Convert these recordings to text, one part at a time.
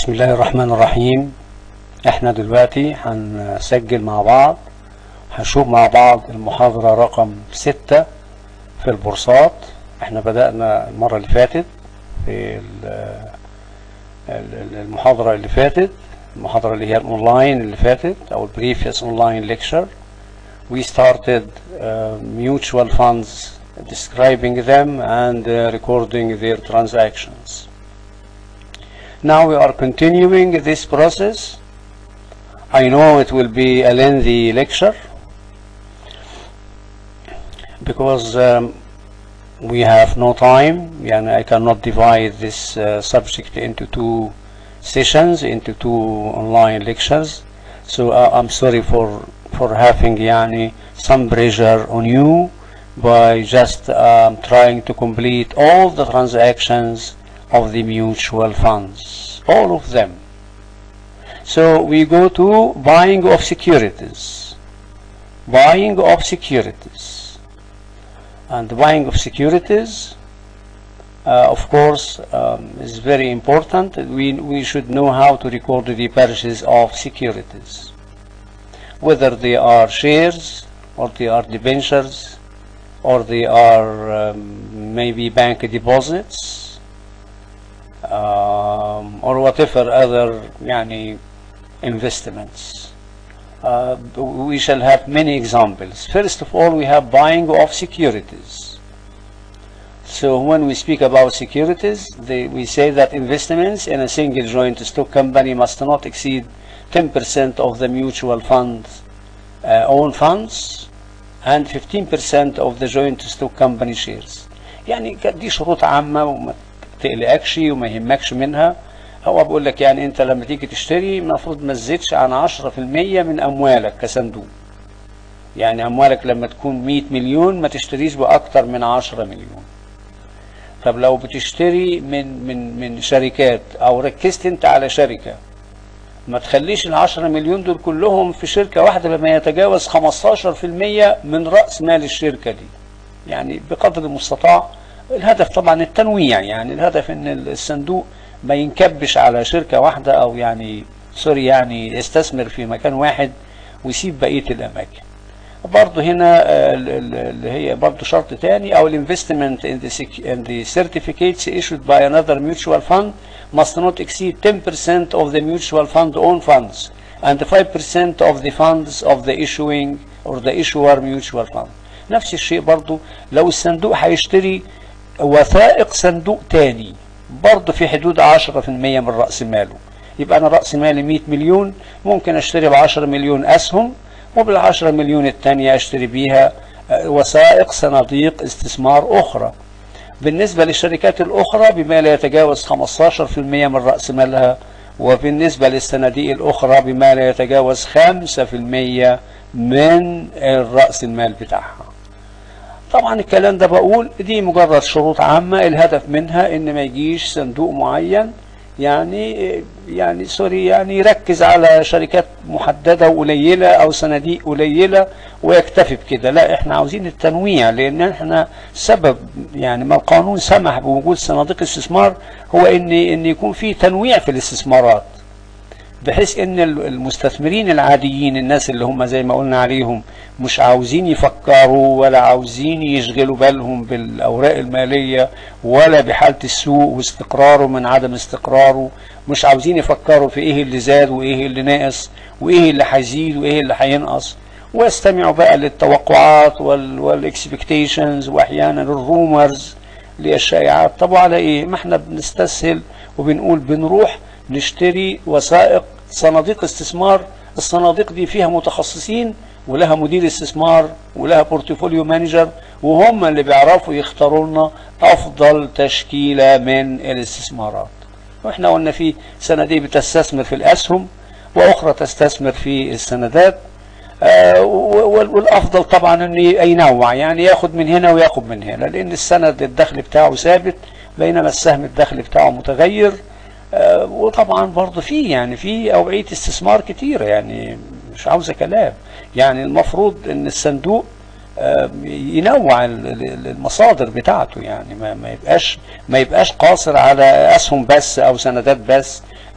بسم الله الرحمن الرحيم احنا دلوقتي هنسجل مع بعض هنشوف مع بعض المحاضرة رقم ستة في البورصات احنا بدأنا المرة اللي فاتت في ال- ال- المحاضرة اللي فاتت المحاضرة اللي هي الاونلاين اللي فاتت او previous online lecture we started uh, mutual funds describing them and uh, recording their transactions Now we are continuing this process. I know it will be a lengthy lecture because um, we have no time and I cannot divide this uh, subject into two sessions, into two online lectures. So uh, I'm sorry for for having يعني some pressure on you by just um, trying to complete all the transactions of the mutual funds, all of them. So we go to buying of securities, buying of securities, and buying of securities, uh, of course, um, is very important. We we should know how to record the purchase of securities, whether they are shares or they are debentures or they are um, maybe bank deposits um, or whatever other يعني investments. Uh, we shall have many examples. First of all, we have buying of securities. So when we speak about securities, they, we say that investments in a single joint stock company must not exceed 10% of the mutual fund uh, own funds and 15% of the joint stock company shares. يعني دي شروط عامة وما تقلقكش وما يهمكش منها هو بقول لك يعني انت لما تيجي تشتري المفروض ما تزيدش عن 10% من اموالك كصندوق يعني اموالك لما تكون 100 مليون ما تشتريش باكتر من 10 مليون طب لو بتشتري من من من شركات او ركزت انت على شركه ما تخليش ال 10 مليون دول كلهم في شركه واحده بما يتجاوز 15% من راس مال الشركه دي يعني بقدر المستطاع الهدف طبعا التنويع يعني الهدف ان الصندوق ما ينكبش على شركة واحدة او يعني سوري يعني يستثمر في مكان واحد ويسيب بقية الاماكن برضه هنا آه، ال- ال- اللي هي برضه شرط تاني او الانفستمنت in the sec- in the certificates issued by another mutual fund must not exceed 10% of the mutual fund own funds and 5% of the funds of the issuing or the issuer mutual fund نفس الشيء برضه لو الصندوق هيشتري وثائق صندوق تاني برضه في حدود 10% من رأس ماله يبقى أنا رأس مالي 100 مليون ممكن أشتري ب 10 مليون أسهم وبال 10 مليون التانية أشتري بيها آه، وثائق صناديق استثمار أخرى بالنسبة للشركات الأخرى بما لا يتجاوز 15% من رأس مالها وبالنسبة للصناديق الأخرى بما لا يتجاوز 5% من رأس المال بتاعها طبعا الكلام ده بقول دي مجرد شروط عامة الهدف منها ان ما يجيش صندوق معين يعني يعني سوري يعني يركز على شركات محددة وقليلة او صناديق قليلة ويكتفي بكده لا احنا عاوزين التنويع لان احنا سبب يعني ما القانون سمح بوجود صناديق استثمار هو ان ان يكون في تنويع في الاستثمارات بحيث ان المستثمرين العاديين الناس اللي هم زي ما قلنا عليهم مش عاوزين يفكروا ولا عاوزين يشغلوا بالهم بالاوراق الماليه ولا بحاله السوق واستقراره من عدم استقراره مش عاوزين يفكروا في ايه اللي زاد وايه اللي ناقص وايه اللي هيزيد وايه اللي هينقص ويستمعوا بقى للتوقعات والاكسبكتيشنز واحيانا الرومرز للشائعات طب على ايه ما احنا بنستسهل وبنقول بنروح نشتري وثائق صناديق استثمار الصناديق دي فيها متخصصين ولها مدير استثمار ولها بورتفوليو مانجر وهم اللي بيعرفوا يختاروا لنا افضل تشكيله من الاستثمارات واحنا قلنا في صناديق بتستثمر في الاسهم واخرى تستثمر في السندات آه، وال- والافضل طبعا انه ينوع يعني ياخد من هنا وياخد من هنا لان السند الدخل بتاعه ثابت بينما السهم الدخل بتاعه متغير آه، وطبعا برضه في يعني في اوعيه استثمار كتيره يعني مش عاوزه كلام يعني المفروض ان الصندوق آه، ينوع ال- ال- المصادر بتاعته يعني ما ما يبقاش ما يبقاش قاصر على اسهم بس او سندات بس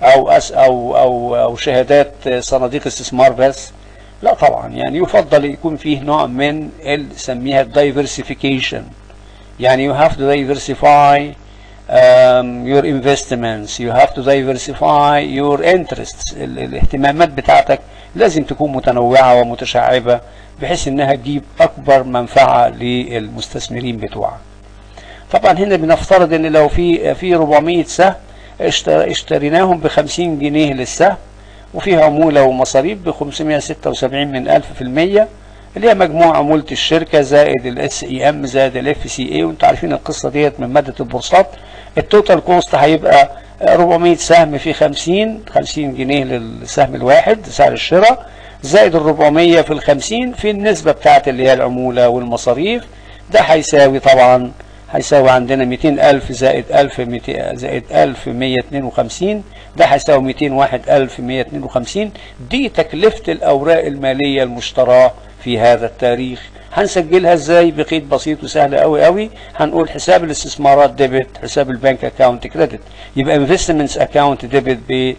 او أس او او او شهادات صناديق استثمار بس لا طبعا يعني يفضل يكون فيه نوع من ال- سميها diversification يعني you have to diversify um, your investments you have to diversify your interests ال- الاهتمامات بتاعتك لازم تكون متنوعة ومتشعبة بحيث انها تجيب اكبر منفعة للمستثمرين بتوعك طبعا هنا بنفترض ان لو في في 400 سهم اشتر- اشتريناهم ب 50 جنيه للسهم وفيها عمولة ومصاريف ب 576 من ألف في المية اللي هي مجموع عمولة الشركة زائد الاس اي ام زائد الاف سي اي وانتوا عارفين القصة ديت من مادة البورصات التوتال كوست هيبقى 400 سهم في 50 50 جنيه للسهم الواحد سعر الشراء زائد ال 400 في ال 50 في النسبة بتاعت اللي هي العمولة والمصاريف ده هيساوي طبعا هيساوي عندنا 200000 زائد 1000 200 زائد 1152 ده هيساوي 201152 دي تكلفة الأوراق المالية المشتراة في هذا التاريخ هنسجلها ازاي بقيد بسيط وسهل قوي قوي هنقول حساب الاستثمارات ديبت حساب البنك اكاونت كريدت يبقى انفستمنتس اكاونت ديبت بال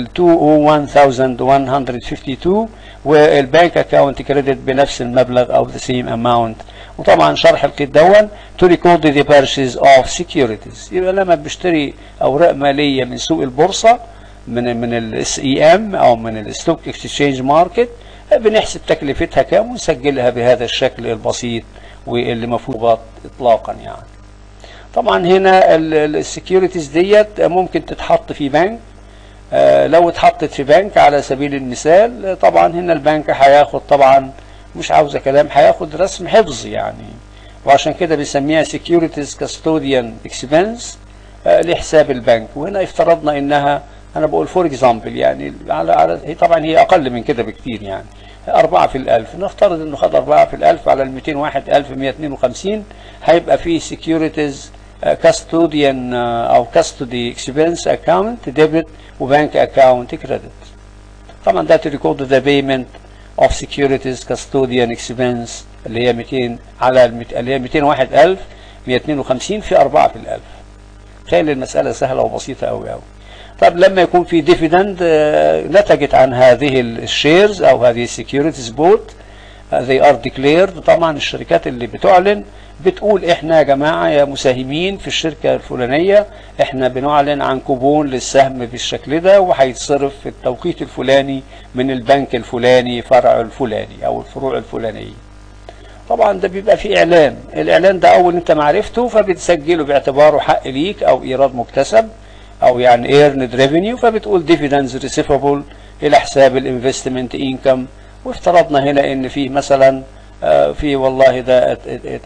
201152 والبنك اكاونت كريدت بنفس المبلغ او the same amount وطبعا شرح القيد دون to record the purchase of securities يبقى لما بشتري اوراق ماليه من سوق البورصه من من الاس اي ام او من الستوك اكسشينج ماركت بنحسب تكلفتها كام ونسجلها بهذا الشكل البسيط واللي مفروض اطلاقا يعني طبعا هنا السكيورتيز ديت ممكن تتحط في بنك آه، لو اتحطت في بنك على سبيل المثال آه، طبعا هنا البنك هياخد طبعا مش عاوزه كلام هياخد رسم حفظ يعني وعشان كده بنسميها securities custodian expense آه، لحساب البنك وهنا افترضنا انها انا بقول فور اكزامبل يعني على على هي طبعا هي اقل من كده بكتير يعني أربعة في الألف نفترض إنه خد أربعة في الألف على الميتين واحد ألف مية اتنين وخمسين هيبقى فيه securities كاستوديان أو كاستودي اكسبنس أكاونت ديبت وبنك أكاونت كريدت طبعا ده تريكورد ذا بيمنت اوف securities custodian expense اللي هي 200 على المت... اللي هي 201 152 في 4 في الألف تخيل المسألة سهلة وبسيطة أوي أوي طب لما يكون في ديفيدند نتجت عن هذه الشيرز أو هذه السكيورتيز بوت they are declared طبعا الشركات اللي بتعلن بتقول احنا يا جماعة يا مساهمين في الشركة الفلانية احنا بنعلن عن كوبون للسهم بالشكل ده وهيتصرف في التوقيت الفلاني من البنك الفلاني فرع الفلاني او الفروع الفلانية طبعا ده بيبقى فيه اعلان الاعلان ده اول انت معرفته فبتسجله باعتباره حق ليك او ايراد مكتسب او يعني earned revenue فبتقول dividends receivable الى حساب الانفستمنت انكم وافترضنا هنا ان فيه مثلا آه، في والله ده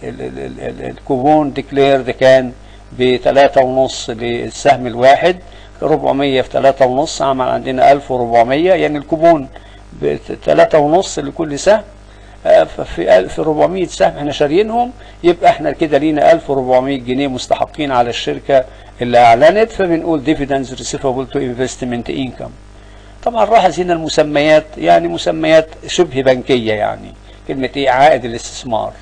الكوبون ديكلير كان بثلاثة ونص للسهم الواحد 400 في ثلاثة ونص عمل عندنا 1400 يعني الكوبون بثلاثة ونص لكل سهم آه، ففي 1400 سهم احنا شاريينهم يبقى احنا كده لينا 1400 جنيه مستحقين على الشركة اللي اعلنت فبنقول dividends receivable to investment income طبعا لاحظ هنا المسميات يعني مسميات شبه بنكية يعني كلمة ايه عائد الاستثمار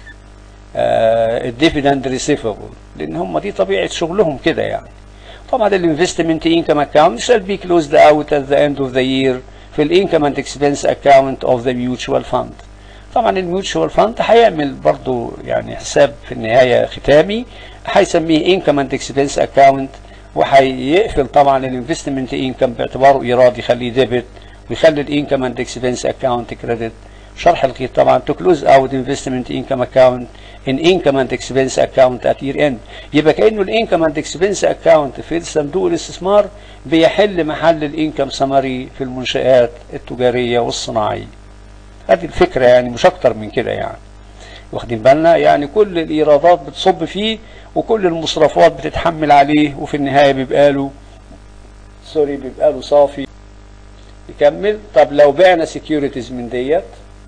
الديفيدند ريسيفبل لان هم دي طبيعة شغلهم كده يعني طبعا الانفستمنت انكم اكاونت shall be closed out at the end of the year في الانكم اند اكسبنس اكاونت اوف ذا ميوتشوال فاند طبعا الميوتشوال فاند هيعمل برضو يعني حساب في النهاية ختامي هيسميه انكم اند اكسبنس اكاونت وهيقفل طبعا الانفستمنت انكم باعتباره ايراد يخليه ديبت ويخلي الانكم اند اكسبنس اكاونت كريدت شرح القيد طبعا to close out investment income account in income and expense account at year end يبقى كأنه الانكم اند اكسبنس اكاونت في صندوق الاستثمار بيحل محل الانكم سمري في المنشآت التجارية والصناعية هذه الفكرة يعني مش أكتر من كده يعني واخدين بالنا يعني كل الإيرادات بتصب فيه وكل المصرفات بتتحمل عليه وفي النهاية بيبقى له سوري بيبقى له صافي يكمل طب لو بعنا سكيورتيز من ديت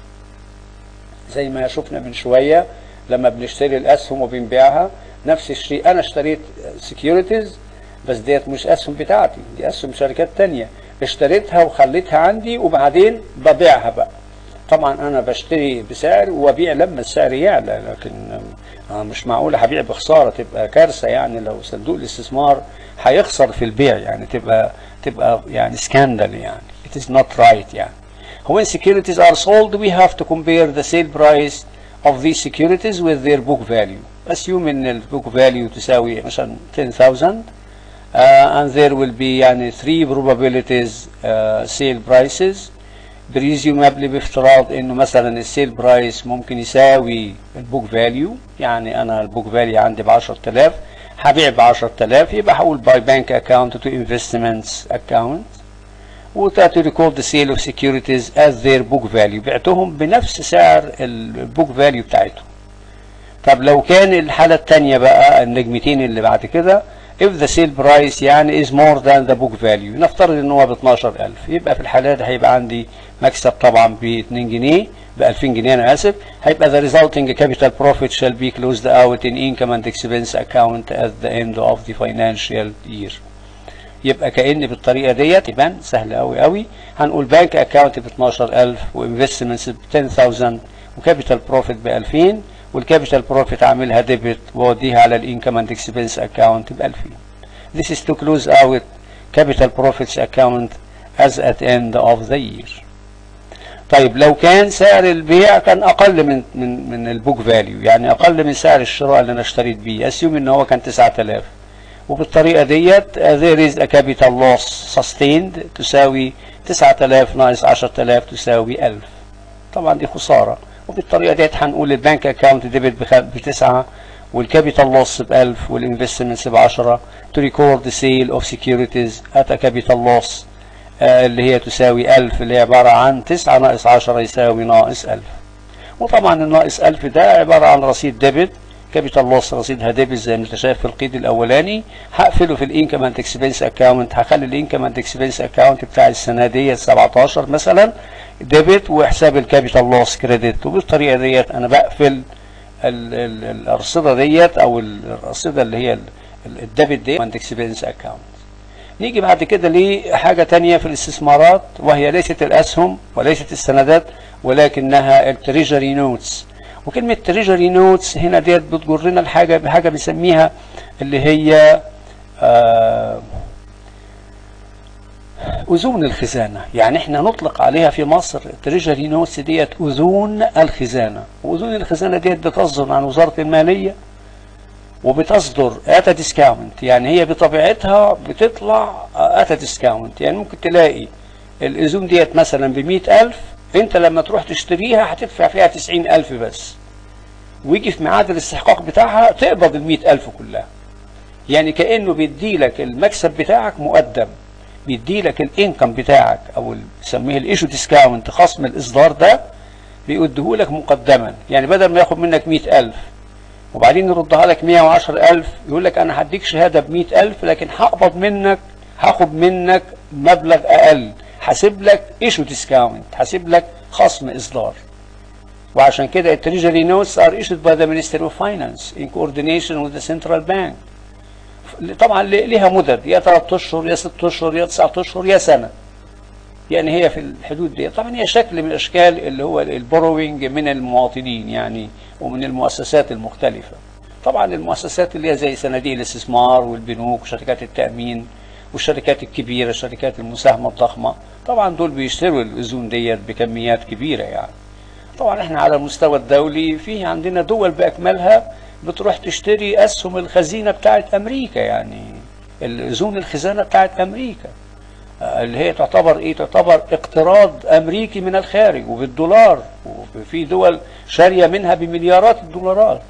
زي ما شفنا من شوية لما بنشتري الأسهم وبنبيعها نفس الشيء أنا اشتريت سكيورتيز بس ديت مش أسهم بتاعتي دي أسهم شركات تانية اشتريتها وخليتها عندي وبعدين ببيعها بقى طبعا انا بشتري بسعر وابيع لما السعر يعلى لكن آه مش معقول هبيع بخساره تبقى كارثه يعني لو صندوق الاستثمار هيخسر في البيع يعني تبقى تبقى يعني سكاندال يعني it is not right يعني when securities are sold we have to compare the sale price of these securities with their book value assume ان ال book value تساوي مثلا 10000 uh, and there will be يعني three probabilities uh, sale prices presumably بافتراض انه مثلا السيل برايس ممكن يساوي البوك فاليو يعني انا البوك فاليو عندي ب 10000 هبيع ب 10000 يبقى هقول باي بانك اكاونت تو انفستمنتس اكاونت وتاتي ريكورد ذا سيل اوف سكيورتيز از ذير بوك فاليو بعتهم بنفس سعر البوك فاليو بتاعتهم طب لو كان الحالة الثانية بقى النجمتين اللي بعد كده if the sale price يعني is more than the book value نفترض ان هو ب 12000 يبقى في الحالة دي هيبقى عندي مكسب طبعا ب 2 جنيه ب 2000 جنيه انا اسف هيبقى the resulting capital profit shall be closed out in income and expense account at the end of the financial year يبقى كأن بالطريقة ديت يبان سهل قوي قوي هنقول بانك اكاونت ب 12000 وانفستمنتس ب 10000 وكابيتال بروفيت ب 2000 والكابيتال بروفيت عاملها ديبت واوديها على الانكم اند اكسبنس اكاونت ب 2000 This is to close out capital profits account as at end of the year. طيب لو كان سعر البيع كان اقل من من من البوك فاليو يعني اقل من سعر الشراء اللي انا اشتريت بيه اسيوم ان هو كان 9000 وبالطريقه ديت there is a capital loss sustained تساوي 9000 ناقص 10000 تساوي 1000 طبعا دي خساره وبالطريقه ديت هنقول البنك اكاونت ديبت بتسعه والكابيتال لوس ب 1000 والانفستمنتس ب 10 to record the sale of securities at a capital loss آه اللي هي تساوي 1000 اللي هي عباره عن 9 ناقص 10 يساوي ناقص 1000 وطبعا الناقص 1000 ده عباره عن رصيد ديبت كابيتال لوس رصيدها ديبت زي ما انت شايف في القيد الاولاني هقفله في الانكم اند اكسبنس اكاونت هخلي الانكم اند اكسبنس اكاونت بتاع السنه دي 17 مثلا ديبت وحساب الكابيتال لوس كريدت وبالطريقه ديت انا بقفل الارصده ديت او الارصده اللي هي الديبت دي اند اكسبنس اكاونت نيجي بعد كده لحاجه تانية في الاستثمارات وهي ليست الاسهم وليست السندات ولكنها التريجري نوتس وكلمة تريجري نوتس هنا ديت بتجرنا لحاجة بحاجة بنسميها اللي هي آه أذون الخزانة يعني احنا نطلق عليها في مصر تريجري نوتس ديت أذون الخزانة وأذون الخزانة ديت بتصدر عن وزارة المالية وبتصدر اتا ديسكاونت يعني هي بطبيعتها بتطلع اتا ديسكاونت يعني ممكن تلاقي الأذون ديت مثلا بمئة ألف انت لما تروح تشتريها هتدفع فيها تسعين ألف بس ويجي في ميعاد الاستحقاق بتاعها تقبض المئة ألف كلها يعني كأنه بيديلك المكسب بتاعك مقدم بيديلك الانكم بتاعك او بيسميه الايشو ديسكاونت خصم الاصدار ده بيديهولك مقدما يعني بدل ما ياخد منك مئة ألف وبعدين يردها لك مية وعشر ألف يقول لك أنا هديك شهادة بمئة ألف لكن هقبض منك هاخد منك مبلغ أقل حاسب لك ايشو ديسكاونت حاسب لك خصم اصدار وعشان كده التريجري نوتس ار ايشود باي ذا مينستري اوف فاينانس ان كوردينيشن وذ ذا سنترال بانك طبعا ليها مدد يا 3 اشهر يا 6 اشهر يا 9 اشهر يا سنه يعني هي في الحدود دي طبعا هي شكل من اشكال اللي هو البوروينج من المواطنين يعني ومن المؤسسات المختلفه طبعا المؤسسات اللي هي زي صناديق الاستثمار والبنوك وشركات التامين والشركات الكبيرة شركات المساهمة الضخمة طبعا دول بيشتروا الأذون ديت بكميات كبيرة يعني طبعا احنا على المستوى الدولي في عندنا دول بأكملها بتروح تشتري أسهم الخزينة بتاعت أمريكا يعني الأذون الخزانة بتاعت أمريكا اللي هي تعتبر ايه تعتبر اقتراض امريكي من الخارج وبالدولار وفي دول شاريه منها بمليارات الدولارات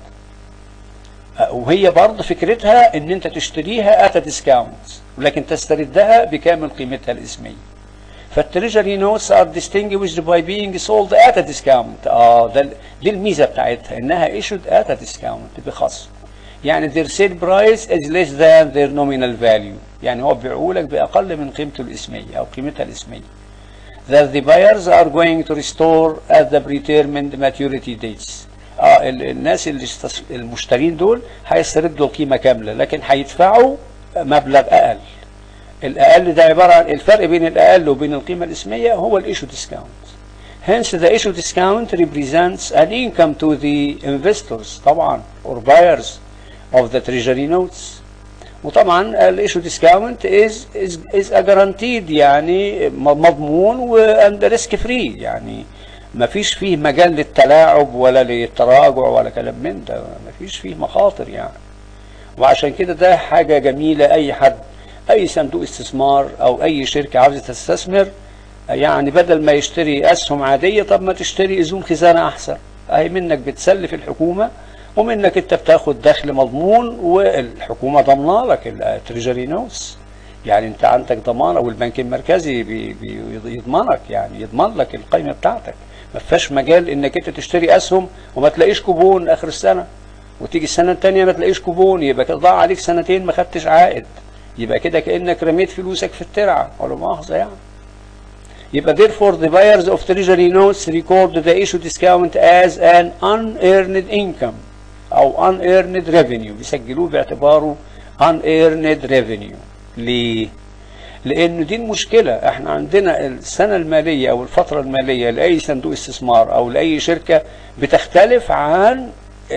وهي برضه فكرتها ان انت تشتريها ات ديسكاونت ولكن تستردها بكامل قيمتها الاسميه فالتريجري نوتس ار distinguished by being sold at a discount اه ده دي الميزه بتاعتها انها issued at a discount بخصم يعني their sale price is less than their nominal value يعني هو بيبيعوا لك باقل من قيمته الاسميه او قيمتها الاسميه that the buyers are going to restore at the predetermined maturity dates اه الناس اللي المشترين دول هيستردوا القيمه كامله لكن هيدفعوا مبلغ اقل الاقل ده عباره عن الفرق بين الاقل وبين القيمه الاسميه هو الايشو ديسكاونت hence the issue discount represents an income to the investors طبعا or buyers of the treasury notes وطبعا الايشو ديسكاونت از از از جارانتيد يعني مضمون واند ريسك فري يعني ما فيش فيه مجال للتلاعب ولا للتراجع ولا كلام من ده ما فيش فيه مخاطر يعني وعشان كده ده حاجة جميلة أي حد أي صندوق استثمار أو أي شركة عاوزة تستثمر يعني بدل ما يشتري أسهم عادية طب ما تشتري أذون خزانة أحسن أهي منك بتسلف الحكومة ومنك أنت بتاخد دخل مضمون والحكومة ضمنه لك التريجري نوتس يعني أنت عندك ضمانة والبنك المركزي بي بيضمنك يعني يضمن لك القيمة بتاعتك ما فيهاش مجال انك انت تشتري اسهم وما تلاقيش كوبون اخر السنه وتيجي السنه الثانيه ما تلاقيش كوبون يبقى كده ضاع عليك سنتين ما خدتش عائد يبقى كده كانك رميت فلوسك في الترعه ولا مؤاخذه يعني يبقى therefore the buyers of treasury notes record the issue discount as an unearned income او unearned revenue بيسجلوه باعتباره unearned revenue ليه؟ لان دي المشكله احنا عندنا السنه الماليه او الفتره الماليه لاي صندوق استثمار او لاي شركه بتختلف عن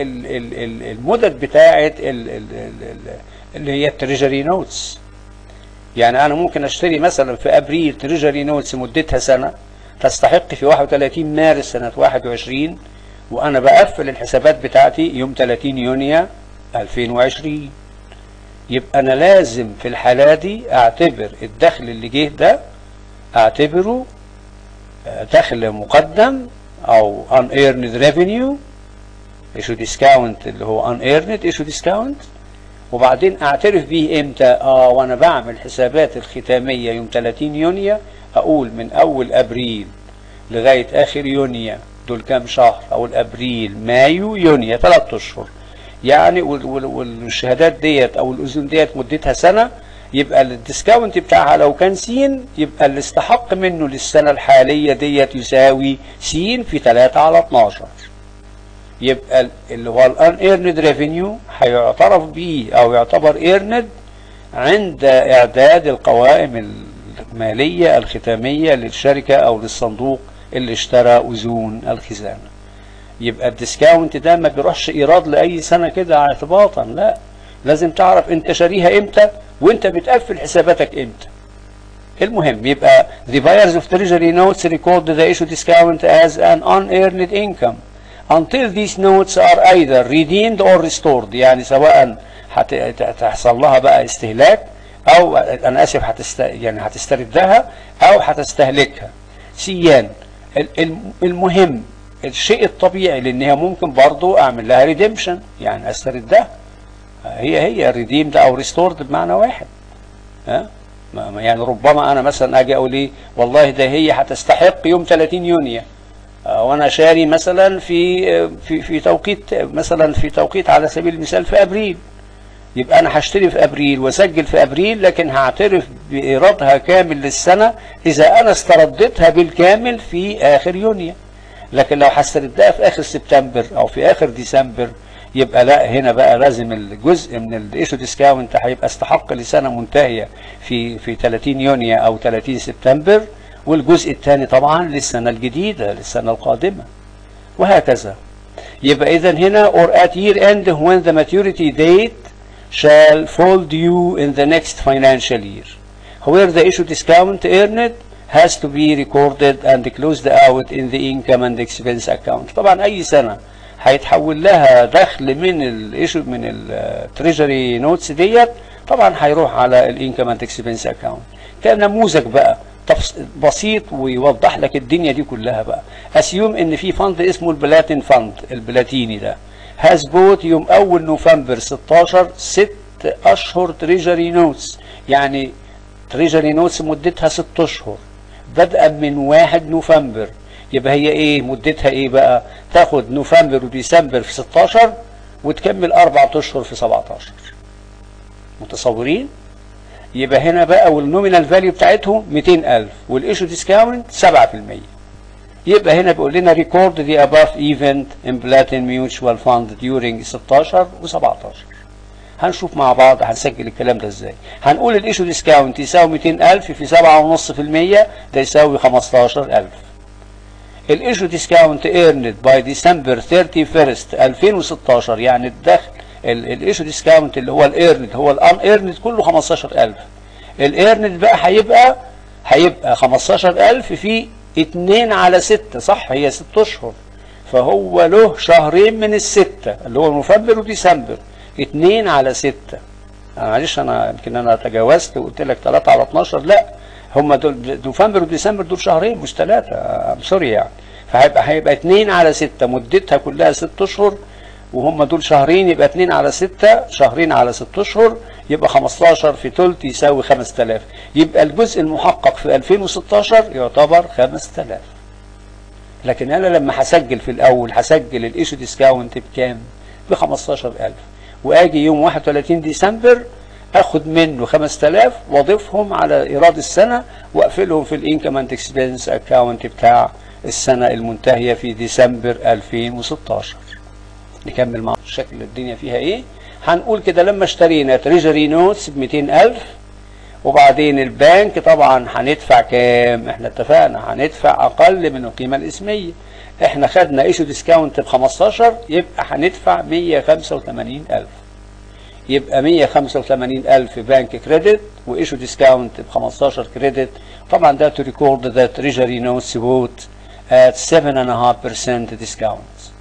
المدد بتاعه اللي هي التريجري نوتس يعني انا ممكن اشتري مثلا في ابريل تريجري نوتس مدتها سنه تستحق في 31 مارس سنه 21 وانا بقفل الحسابات بتاعتي يوم 30 يونيو 2020 يبقى انا لازم في الحالة دي اعتبر الدخل اللي جه ده اعتبره دخل مقدم او unearned revenue issue discount اللي هو unearned issue discount وبعدين اعترف بيه امتى اه وانا بعمل حسابات الختامية يوم 30 يونيو اقول من اول ابريل لغاية اخر يونيو دول كام شهر اقول ابريل مايو يونيو ثلاث اشهر يعني والشهادات ديت او الاذون ديت مدتها سنه يبقى الديسكاونت بتاعها لو كان سين يبقى اللي استحق منه للسنه الحاليه ديت يساوي سين في 3 على 12 يبقى اللي هو الان ايرند ريفينيو هيعترف بيه او يعتبر ايرند عند اعداد القوائم الماليه الختاميه للشركه او للصندوق اللي اشترى اذون الخزانه يبقى الديسكاونت ده ما بيروحش ايراد لاي سنه كده اعتباطا لا لازم تعرف انت شاريها امتى وانت بتقفل حساباتك امتى المهم يبقى the buyers of treasury notes record the issue discount as an unearned income until these notes are either redeemed or restored يعني سواء هتحصل لها بقى استهلاك او انا اسف هتست يعني هتستردها او هتستهلكها سيان المهم الشيء الطبيعي لان هي ممكن برضو اعمل لها ريديمشن يعني استردها هي هي ريديمد او ريستورد بمعنى واحد ها يعني ربما انا مثلا اجي اقول ايه والله ده هي هتستحق يوم 30 يونيو وانا شاري مثلا في في في توقيت مثلا في توقيت على سبيل المثال في ابريل يبقى انا هشتري في ابريل واسجل في ابريل لكن هعترف بايرادها كامل للسنه اذا انا استردتها بالكامل في اخر يونيو لكن لو هستردها في اخر سبتمبر او في اخر ديسمبر يبقى لا هنا بقى لازم الجزء من الايشو ديسكاونت هيبقى استحق لسنه منتهيه في في 30 يونيو او 30 سبتمبر والجزء الثاني طبعا للسنه الجديده للسنه القادمه وهكذا يبقى اذا هنا or at year end when the maturity date shall fall due in the next financial year where the issue discount earned has to be recorded and closed out in the income and expense account طبعا اي سنه هيتحول لها دخل من الايشو من التريجري نوتس ديت طبعا هيروح على الانكم اند اكسبنس اكاونت كنموذج بقى بسيط ويوضح لك الدنيا دي كلها بقى اسيوم ان في فند اسمه البلاتين فند البلاتيني ده هاز بوت يوم اول نوفمبر 16 ست اشهر تريجري نوتس يعني تريجري نوتس مدتها ست اشهر بدءا من 1 نوفمبر يبقى هي ايه مدتها ايه بقى تاخد نوفمبر وديسمبر في 16 وتكمل اربع اشهر في 17 متصورين يبقى هنا بقى والنومينال فاليو بتاعتهم 200000 والايشو ديسكاونت 7% يبقى هنا بيقول لنا ريكورد ذا above event in Platin Mutual Fund during 16 و17 هنشوف مع بعض هنسجل الكلام ده ازاي هنقول الايشو ديسكاونت يساوي 200000 في 7.5% ده يساوي 15000 الايشو ديسكاونت ايرند باي ديسمبر 31 2016 يعني الدخل الايشو ديسكاونت اللي هو الايرند هو الان ايرند كله 15000 الايرند بقى هيبقى هيبقى 15000 في 2 على 6 صح هي 6 اشهر فهو له شهرين من الستة اللي هو نوفمبر وديسمبر 2 على 6 أنا معلش انا يمكن انا تجاوزت وقلت لك 3 على 12 لا هم دول نوفمبر وديسمبر دول شهرين مش ثلاثة سوري يعني فهيبقى هيبقى 2 على 6 مدتها كلها 6 اشهر وهم دول شهرين يبقى 2 على 6 شهرين على 6 اشهر يبقى 15 في تلت يساوي 5000 يبقى الجزء المحقق في 2016 يعتبر 5000 لكن انا لما هسجل في الاول هسجل الايشو ديسكاونت بكام ب 15000 واجي يوم 31 ديسمبر اخد منه 5000 واضيفهم على ايراد السنه واقفلهم في الانكم اند اكسبنس اكاونت بتاع السنه المنتهيه في ديسمبر 2016 نكمل مع شكل الدنيا فيها ايه هنقول كده لما اشترينا تريجري نوتس ب 200000 وبعدين البنك طبعا هندفع كام احنا اتفقنا هندفع اقل من القيمه الاسميه احنا خدنا ايشو ديسكاونت ب 15 يبقى هندفع 185000 يبقى 185000 بنك كريدت وايشو ديسكاونت ب 15 كريدت طبعا ده تو ريكورد ذا تريجري نوتس بوت at 7.5% ديسكاونت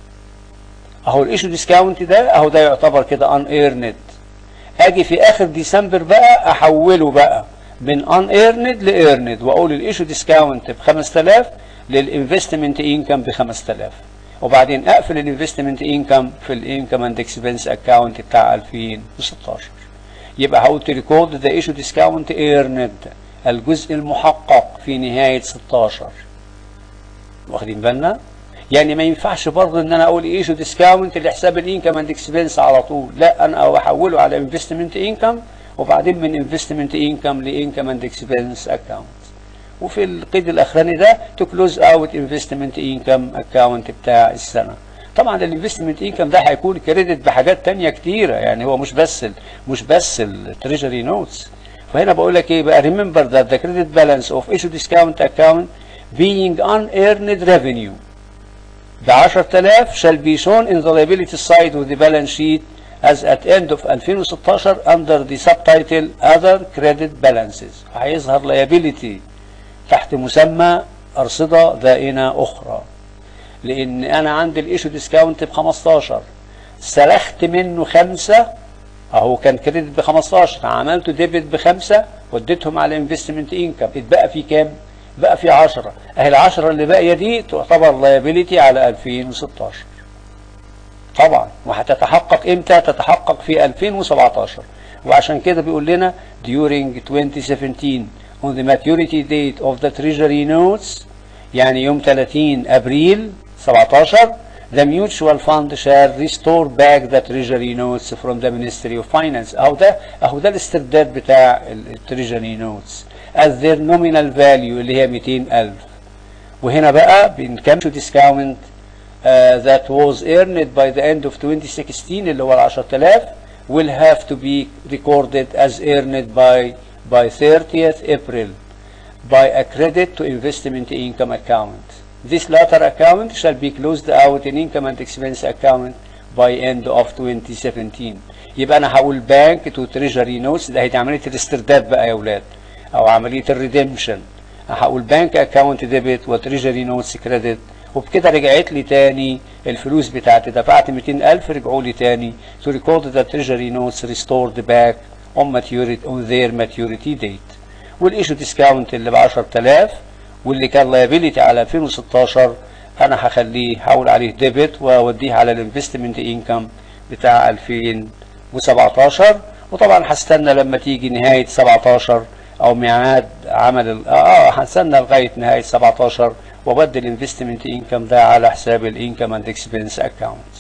اهو الايشو ديسكاونت ده اهو ده يعتبر كده ان ايرند اجي في اخر ديسمبر بقى احوله بقى من ان ايرند لايرند واقول الايشو ديسكاونت ب 5000 للانفستمنت انكم ب 5000 وبعدين اقفل الانفستمنت انكم في الانكم اند اكسبنس اكاونت بتاع 2016 يبقى هقول ريكورد ذا ايشو ديسكاونت ايرند الجزء المحقق في نهايه 16 واخدين بالنا يعني ما ينفعش برضه ان انا اقول ايشو ديسكاونت لحساب الانكم اند اكسبنس على طول لا انا احوله على انفستمنت انكم وبعدين من انفستمنت انكم لانكم اند اكسبنس اكاونت وفي القيد الاخراني ده تو كلوز اوت انفستمنت انكم اكاونت بتاع السنه طبعا الانفستمنت انكم ده هيكون كريدت بحاجات تانية كتيره يعني هو مش بس ال مش بس التريجري نوتس فهنا بقول لك ايه بقى remember that the credit balance of issue discount account being unearned revenue ب 10000 shall be shown in the liability side of the balance sheet as at end of 2016 under the subtitle other credit balances هيظهر liability تحت مسمى أرصدة دائنة أخرى لأن أنا عندي الإيشو ديسكاونت ب 15 سلخت منه خمسة أهو كان كريدت ب 15 عملته ديبت بخمسة وديتهم على انفستمنت انكم اتبقى في كام؟ بقى في 10 اهي ال 10 اللي باقيه دي تعتبر لايبيليتي على 2016 طبعا وهتتحقق امتى تتحقق في 2017 وعشان كده بيقول لنا during 2017 on the maturity date of the treasury notes يعني يوم 30 ابريل 17 the mutual fund shall restore back the treasury notes from the ministry of finance اهو ده اهو ده الاسترداد بتاع التريجري نوتس as their nominal value اللي هي 200000 وهنا بقى بنكمل discount uh, that was earned by the end of 2016 اللي هو ال 10000 will have to be recorded as earned by by 30th April by a credit to investment income account. This latter account shall be closed out in income and expense account by end of 2017. يبقى انا هقول بانك تو تريجري نوتس ده هي عمليه الاسترداد بقى يا اولاد او عمليه الريديمشن هقول بانك اكاونت ديبت وتريجري نوتس كريدت وبكده رجعت لي تاني الفلوس بتاعتي دفعت 200000 رجعوا لي تاني to record the treasury notes restored back on maturity on their maturity date والايشو ديسكاونت اللي ب 10000 واللي كان لايبيليتي على 2016 انا هخليه هقول عليه ديبت واوديه على الانفستمنت انكم بتاع 2017 وطبعا هستنى لما تيجي نهايه 17 او ميعاد عمل ال- اه هستنى لغايه نهايه 17 وبدل الانفستمنت انكم ده على حساب الانكم اند اكسبنس اكاونت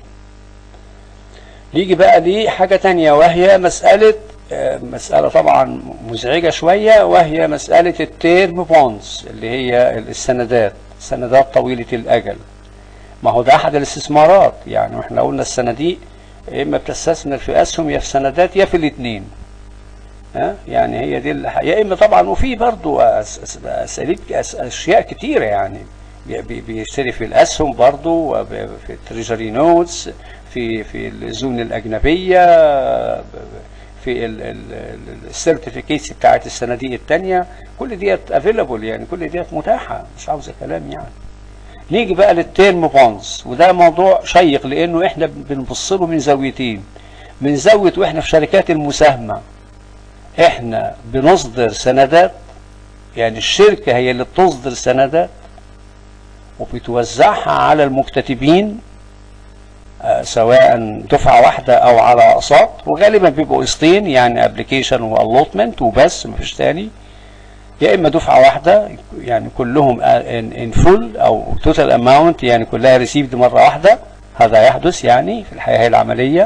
نيجي بقى لحاجه تانية وهي مساله آه، مساله طبعا مزعجه شويه وهي مساله التيرم بونز اللي هي السندات السندات طويله الاجل ما هو ده احد الاستثمارات يعني احنا قلنا الصناديق يا اما بتستثمر في اسهم يا في سندات يا في الاثنين ها يعني هي دي الح... يا اما طبعا وفي برضه أس... أس... اساليب أس... اشياء كتيره يعني بي... بي... بيشتري في الاسهم برضه وب- في التريجري نوتس في في الزون الاجنبيه في السيرتيفيكيتس بتاعت الصناديق التانية كل ديت افيلابل يعني كل ديت متاحه مش عاوزه كلام يعني نيجي بقى للتيرم بونز وده موضوع شيق لانه احنا بنبص له من زاويتين من زاويه واحنا في شركات المساهمه احنا بنصدر سندات يعني الشركه هي اللي بتصدر سندات وبتوزعها على المكتتبين آه، سواء دفعه واحده او على اقساط وغالبا بيبقوا قسطين يعني ابلكيشن والوتمنت وبس مفيش تاني يا اما دفعه واحده يعني كلهم ان فول او توتال اماونت يعني كلها ريسيفد مره واحده هذا يحدث يعني في الحياه العمليه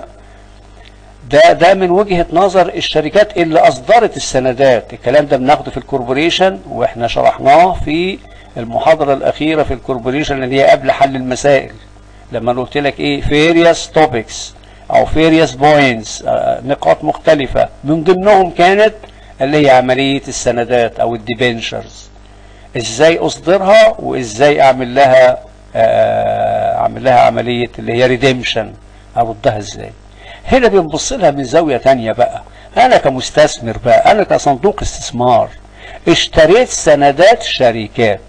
ده ده من وجهه نظر الشركات اللي اصدرت السندات الكلام ده بناخده في الكوربوريشن واحنا شرحناه في المحاضره الاخيره في الكوربوريشن اللي هي قبل حل المسائل لما أنا قلت لك ايه فيريوس توبكس او فيريوس بوينتس نقاط مختلفه من ضمنهم كانت اللي هي عمليه السندات او الديبنشرز ازاي اصدرها وازاي اعمل لها آه، اعمل لها عمليه اللي هي ريديمشن اردها ازاي هنا بنبص لها من زاويه تانية بقى انا كمستثمر بقى انا كصندوق استثمار اشتريت سندات شركات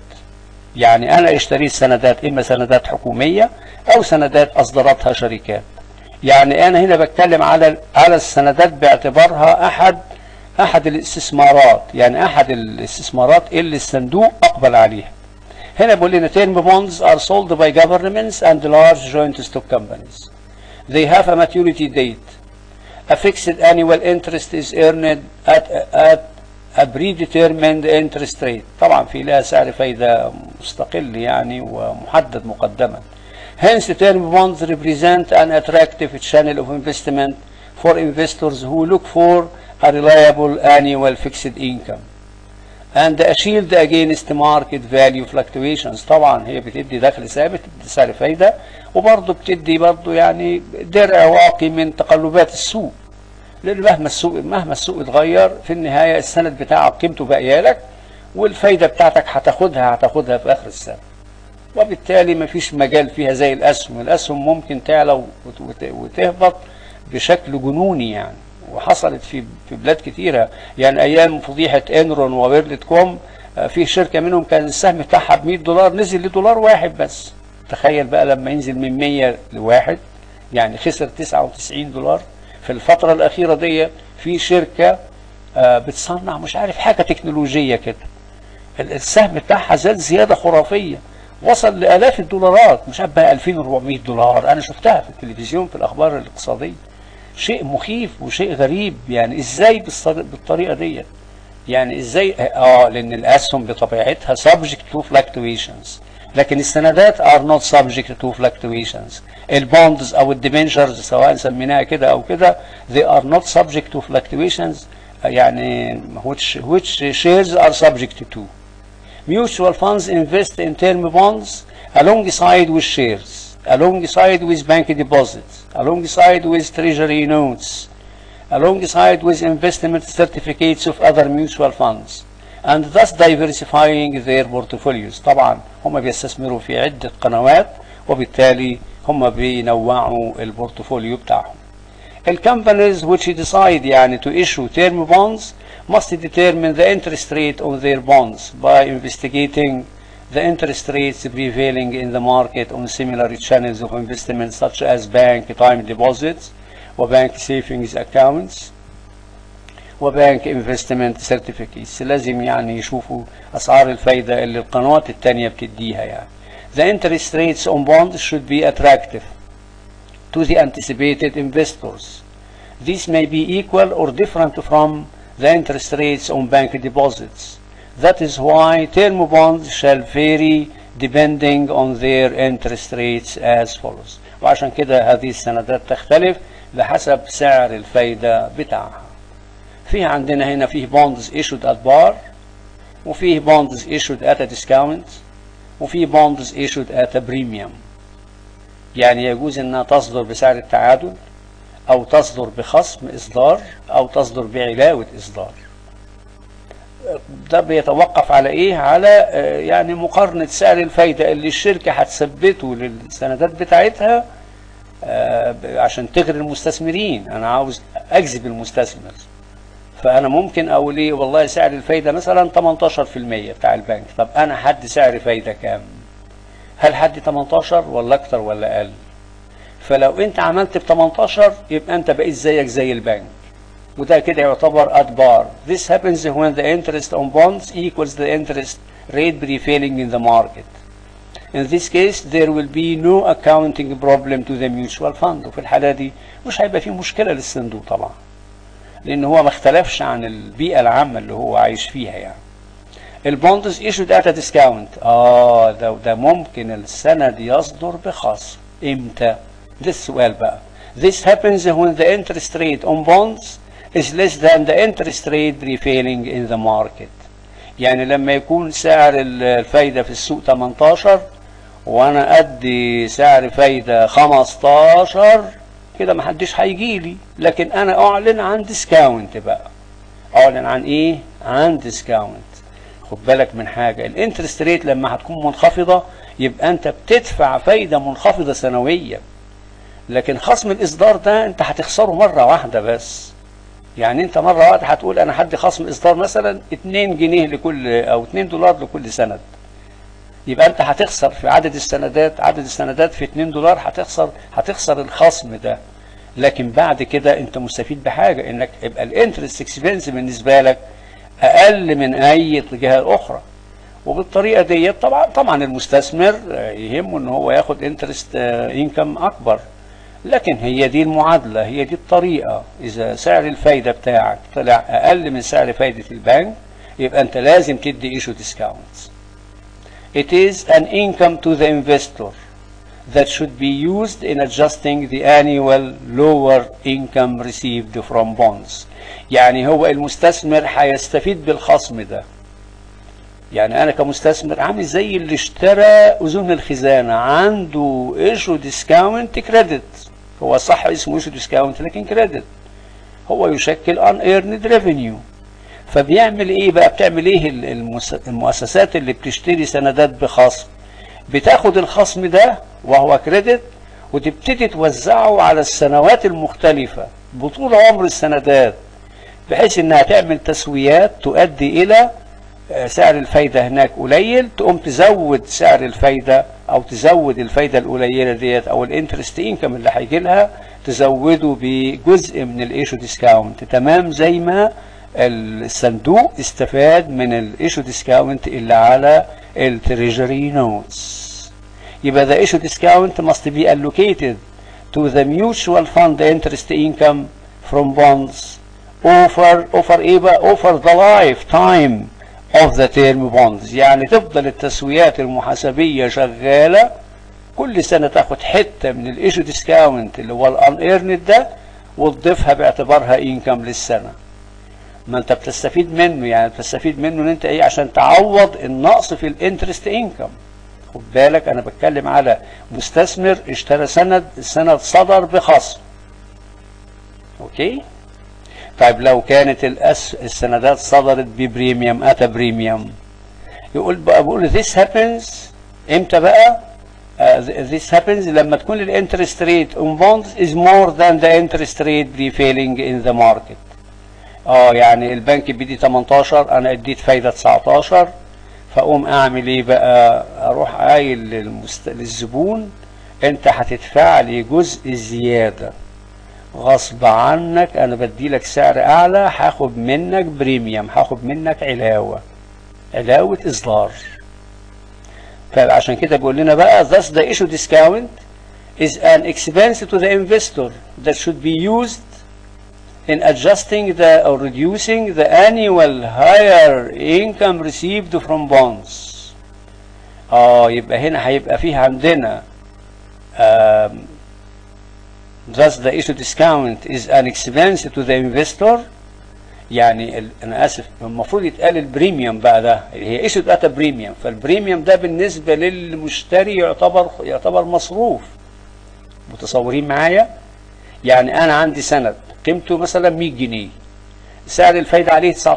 يعني انا اشتريت سندات اما سندات حكوميه او سندات اصدرتها شركات يعني انا هنا بتكلم على على السندات باعتبارها احد احد الاستثمارات يعني احد الاستثمارات اللي الصندوق اقبل عليها هنا بيقول لنا term bonds are sold by governments and large joint stock companies they have a maturity date a fixed annual interest is earned at, at a predetermined interest rate طبعا في لها سعر فايدة مستقل يعني ومحدد مقدما hence term bonds represent an attractive channel of investment for investors who look for a reliable annual fixed income and a shield against market value fluctuations طبعا هي بتدي دخل ثابت بتدي سعر فايدة وبرضه بتدي برضه يعني درع واقي من تقلبات السوق لان مهما السوق مهما السوق اتغير في النهايه السند بتاعك قيمته باقيه لك والفايده بتاعتك هتاخدها هتاخدها في اخر السنه وبالتالي مفيش مجال فيها زي الاسهم الاسهم ممكن تعلى وت- وت- وتهبط بشكل جنوني يعني وحصلت في في بلاد كتيره يعني ايام فضيحه انرون وبيرلت كوم آه، في شركه منهم كان السهم بتاعها ب 100 دولار نزل لدولار واحد بس تخيل بقى لما ينزل من 100 لواحد يعني خسر 99 دولار في الفتره الاخيره دي في شركه آه، بتصنع مش عارف حاجه تكنولوجيه كده ال- السهم بتاعها زاد زياده خرافيه وصل لالاف الدولارات مش عارف بقى 2400 دولار انا شفتها في التلفزيون في الاخبار الاقتصاديه شيء مخيف وشيء غريب يعني ازاي بالصر- بالطريقه ديت يعني ازاي اه لان الاسهم بطبيعتها subject to fluctuations لكن السندات are not subject to fluctuations البوندز او الديبنشرز سواء سميناها كده او كده they are not subject to fluctuations يعني which which shares are subject to mutual funds invest in term bonds alongside with shares alongside with bank deposits alongside with treasury notes alongside with investment certificates of other mutual funds and thus diversifying their portfolios طبعا هم بيستثمروا في عدة قنوات وبالتالي هم بينوعوا البورتفوليو بتاعهم الكمبانيز which decide يعني to issue term bonds must determine the interest rate on their bonds by investigating the interest rates prevailing in the market on similar channels of investment such as bank time deposits وبنك savings accounts وبنك investment certificates لازم يعني يشوفوا أسعار الفايدة اللي القنوات التانية بتديها يعني The interest rates on bonds should be attractive to the anticipated investors. These may be equal or different from the interest rates on bank deposits. That is why term bonds shall vary depending on their interest rates as follows. وعشان كده هذه السندات تختلف بحسب سعر الفايدة بتاعها. في عندنا هنا فيه bonds issued at par وفيه bonds issued at a discount وفيه bonds issued at a premium. يعني يجوز انها تصدر بسعر التعادل او تصدر بخصم اصدار او تصدر بعلاوة اصدار ده بيتوقف على ايه على آه، يعني مقارنة سعر الفايدة اللي الشركة هتثبته للسندات بتاعتها آه، ب- عشان تغري المستثمرين انا عاوز اجذب المستثمر فانا ممكن اقول ايه والله سعر الفايده مثلا 18% بتاع البنك طب انا حد سعر فايده كام هل حد 18 ولا اكتر ولا اقل فلو انت عملت ب 18 يبقى انت بقيت زيك زي البنك وده كده يعتبر at par. This happens when the interest on bonds equals the interest rate prevailing in the market. In this case, there will be no accounting problem to the mutual fund. وفي الحالة دي مش هيبقى فيه مشكلة للصندوق طبعا. لأن هو ما اختلفش عن البيئة العامة اللي هو عايش فيها يعني. البوندز issued at a discount. اه ده ده ممكن السند يصدر بخصم. امتى؟ ده السؤال بقى. This happens when the interest rate on bonds is less than the interest rate prevailing in the market. يعني لما يكون سعر الفايدة في السوق 18 وانا ادي سعر فايدة 15 كده محدش هيجي لي لكن انا اعلن عن ديسكاونت بقى اعلن عن ايه عن ديسكاونت خد بالك من حاجة الانترست ريت لما هتكون منخفضة يبقى انت بتدفع فايدة منخفضة سنويا لكن خصم الاصدار ده انت هتخسره مرة واحدة بس يعني انت مرة واحدة هتقول انا هدي خصم اصدار مثلا 2 جنيه لكل او 2 دولار لكل سند يبقى انت هتخسر في عدد السندات عدد السندات في 2 دولار هتخسر هتخسر الخصم ده لكن بعد كده انت مستفيد بحاجة انك يبقى الانترست اكسبنس بالنسبة لك اقل من اي جهة اخرى وبالطريقة دي طبعا طبعا المستثمر يهمه ان هو ياخد انترست انكم اكبر لكن هي دي المعادلة هي دي الطريقة إذا سعر الفايدة بتاعك طلع أقل من سعر فايدة البنك يبقى أنت لازم تدي ايشو discounts. It is an income to the investor that should be used in adjusting the annual lower income received from bonds. يعني هو المستثمر هيستفيد بالخصم ده. يعني أنا كمستثمر عامل زي اللي اشترى أذون الخزانة عنده ايشو ديسكاونت كريدت هو صح اسمه ايشو ديسكاونت لكن كريدت هو يشكل ان ايرند ريفينيو فبيعمل ايه بقى بتعمل ايه المؤسسات اللي بتشتري سندات بخصم بتاخد الخصم ده وهو كريدت وتبتدي توزعه على السنوات المختلفة بطول عمر السندات بحيث انها تعمل تسويات تؤدي الى سعر الفايدة هناك قليل تقوم تزود سعر الفايدة او تزود الفايدة القليلة ديت او الانترست انكم اللي هيجي لها تزوده بجزء من الايشو ديسكاونت تمام زي ما الصندوق استفاد من الايشو ديسكاونت اللي على التريجري نوتس يبقى the issue discount must be allocated to the mutual fund interest income from bonds over over ايه بقى over the lifetime of the term bonds يعني تفضل التسويات المحاسبية شغالة كل سنة تاخد حتة من الايشو ديسكاونت اللي هو الان ايرند ده وتضيفها باعتبارها انكم للسنة ما انت بتستفيد منه يعني بتستفيد منه ان انت ايه عشان تعوض النقص في الانترست انكم خد بالك انا بتكلم على مستثمر اشترى سند السند صدر بخصم اوكي طيب لو كانت الأس السندات صدرت ببريميوم اتى بريميوم يقول بقى بقول this happens امتى بقى uh, this happens لما تكون الانترست ريت on bonds is more than the interest rate prevailing in the market اه يعني البنك بيدي 18 انا اديت فايده 19 فاقوم اعمل ايه بقى اروح قايل للمست... للزبون انت هتدفع لي جزء زياده غصب عنك انا بدي لك سعر اعلى هاخد منك بريميوم هاخد منك علاوه علاوه اصدار فعشان كده بيقول لنا بقى thus the issue discount is an expense to the investor that should be used in adjusting the or reducing the annual higher income received from bonds اه يبقى هنا هيبقى فيه عندنا um, thus the issue discount is an expense to the investor يعني ال... انا اسف المفروض يتقال البريميوم بقى ده هي ايشو داتا بريميوم فالبريميوم ده بالنسبه للمشتري يعتبر يعتبر مصروف متصورين معايا يعني انا عندي سند قيمته مثلا 100 جنيه سعر الفايده عليه 19%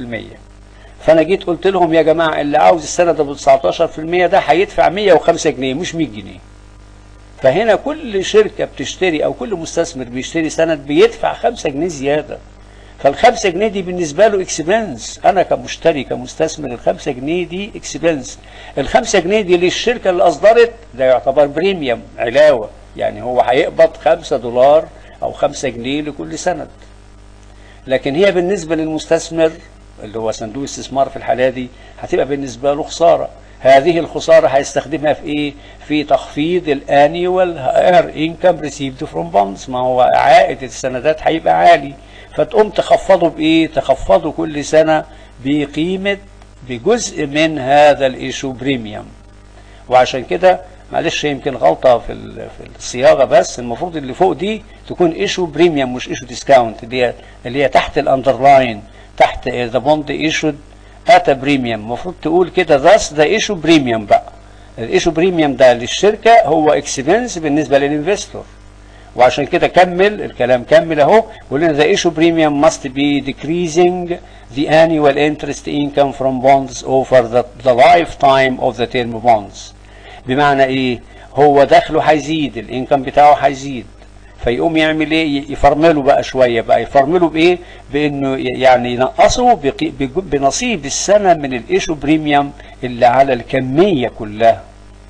فانا جيت قلت لهم يا جماعه اللي عاوز السند ابو 19% ده هيدفع 105 جنيه مش 100 جنيه فهنا كل شركة بتشتري أو كل مستثمر بيشتري سند بيدفع خمسة جنيه زيادة فالخمسة جنيه دي بالنسبة له اكسبنس أنا كمشتري كمستثمر الخمسة جنيه دي اكسبنس الخمسة جنيه دي للشركة اللي أصدرت ده يعتبر بريميوم علاوة يعني هو هيقبض خمسة دولار أو خمسة جنيه لكل سند لكن هي بالنسبة للمستثمر اللي هو صندوق استثمار في الحالة دي هتبقى بالنسبة له خسارة هذه الخسارة هيستخدمها في ايه؟ في تخفيض الانيوال اير انكم ريسيفد فروم بونز ما هو عائد السندات هيبقى عالي فتقوم تخفضه بايه؟ تخفضه كل سنة بقيمة بجزء من هذا الايشو بريميوم وعشان كده معلش يمكن غلطة في في الصياغة بس المفروض اللي فوق دي تكون ايشو بريميوم مش ايشو ديسكاونت اللي هي اللي هي تحت الاندرلاين تحت ذا بوند ايشود ات بريميوم المفروض تقول كده ذاس ذا ايشو بريميوم بقى الايشو بريميوم ده للشركة هو اكسبنس بالنسبة للانفستور وعشان كده كمل الكلام كمل اهو قلنا the issue premium must be decreasing the annual interest income from bonds over the, the lifetime of the term bonds بمعنى ايه هو دخله هيزيد الانكم بتاعه هيزيد فيقوم يعمل ايه يفرمله بقى شويه بقى يفرمله بايه بانه يعني ينقصه بنصيب السنه من الايشو بريميوم اللي على الكميه كلها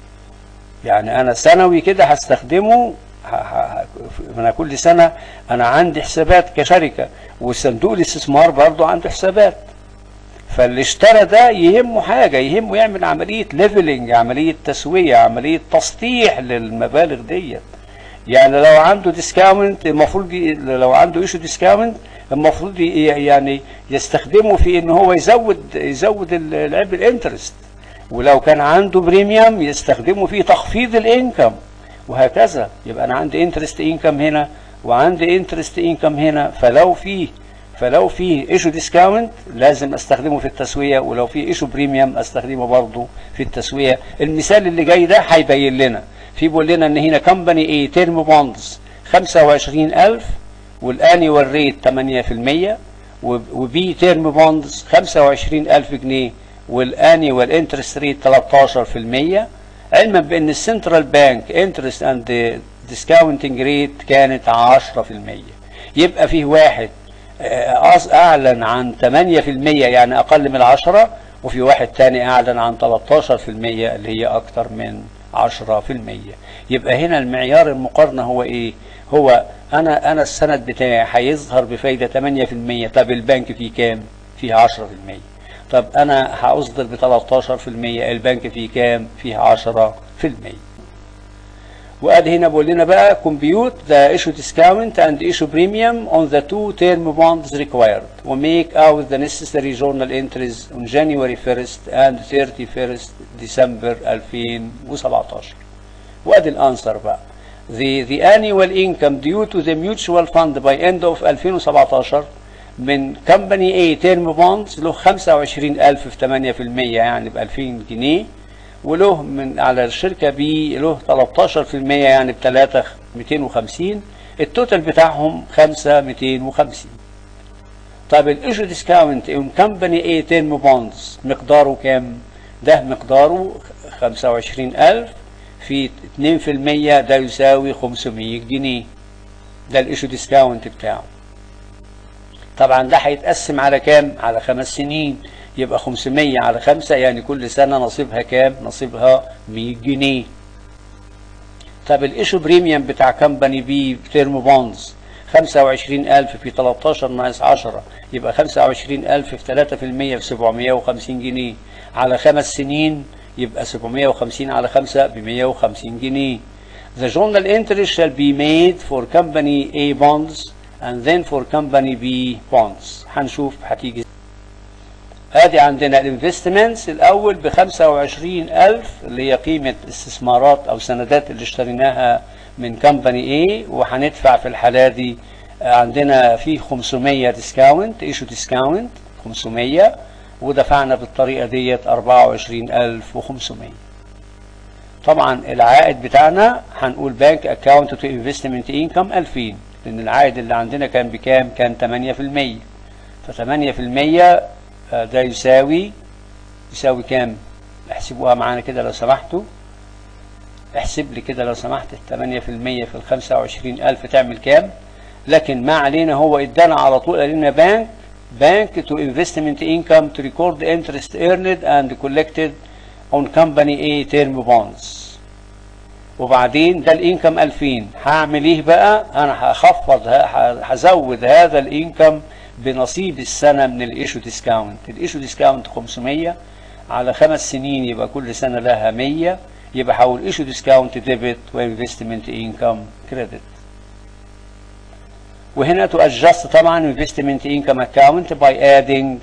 يعني انا سنوي كده هستخدمه انا كل سنه انا عندي حسابات كشركه وصندوق الاستثمار برضه عنده حسابات فاللي اشترى ده يهمه حاجه يهمه يعمل عمليه ليفلنج عمليه تسويه عمليه تسطيح للمبالغ ديت يعني لو عنده ديسكاونت المفروض لو عنده ايشو ديسكاونت المفروض يعني يستخدمه في ان هو يزود يزود العبء الانترست ولو كان عنده بريميوم يستخدمه في تخفيض الانكم وهكذا يبقى انا عندي انترست انكم هنا وعندي انترست انكم هنا فلو في فلو في ايشو ديسكاونت لازم استخدمه في التسويه ولو في ايشو بريميوم استخدمه برضه في التسويه المثال اللي جاي ده هيبين لنا في بيقول لنا ان هنا كمباني ايه تيرم بوندز 25000 والانيوال ريت 8% وبي تيرم بوندز 25000 جنيه والانيوال انترست ريت 13% علما بان السنترال بانك انترست اند ديسكاونتنج ريت كانت 10% يبقى فيه واحد اعلن عن 8% يعني اقل من 10 وفي واحد تاني اعلن عن 13% اللي هي اكتر من 10% يبقى هنا المعيار المقارنة هو ايه هو انا انا السند بتاعي هيظهر بفايدة 8% طب البنك فيه كام فيه 10% طب انا هاصدر ب 13% البنك فيه كام فيه 10% وادي هنا بقول لنا بقى compute the issue discount and issue premium on the two term bonds required ومake out the necessary journal entries on January 1st and 31st December 2017 وادي الانسر بقى the, the annual income due to the mutual fund by end of 2017 من كمباني A term bonds له 25000 في 8% يعني ب 2000 جنيه وله من على الشركه بي له 13% يعني ب 3 250 التوتال بتاعهم 5 250 طيب الايشو ديسكاونت ان كمباني اي تيرم بوندز مقداره كام؟ ده مقداره 25000 في 2% ده يساوي 500 جنيه ده الايشو ديسكاونت بتاعه طبعا ده هيتقسم على كام؟ على خمس سنين يبقى 500 على 5 يعني كل سنة نصيبها كام؟ نصيبها 100 جنيه. طب الايشو بريميوم بتاع كمباني بي تيرم بونز 25000 في 13 ناقص 10 يبقى 25000 في 3% في 750 جنيه على خمس سنين يبقى 750 على 5 ب 150 جنيه. The journal entry shall be made for company A bonds and then for company B bonds. هنشوف هتيجي ادي عندنا الانفستمنتس الاول ب 25000 اللي هي قيمه استثمارات او سندات اللي اشتريناها من كمباني اي وهندفع في الحاله دي عندنا في 500 ديسكاونت ايشو ديسكاونت 500 ودفعنا بالطريقه ديت 24500 طبعا العائد بتاعنا هنقول بانك اكاونت تو انفستمنت انكم 2000 لان العائد اللي عندنا كان بكام كان 8% ف 8% ده يساوي يساوي كام احسبوها معانا كده لو سمحتوا احسب لي كده لو سمحت ال 8% في ال 25000 تعمل كام لكن ما علينا هو ادانا على طول قال لنا بانك بانك to investment income to record the interest earned and collected on company A term bonds وبعدين ده الانكم 2000 هعمل ايه بقى انا هخفض هزود هذا الانكم بنصيب السنه من الايشو ديسكاونت الايشو ديسكاونت 500 على خمس سنين يبقى كل سنه لها 100 يبقى هقول ايشو ديسكاونت ديبت وانفستمنت انكم كريدت وهنا تو ادجست طبعا انفستمنت انكم اكاونت باي ادينج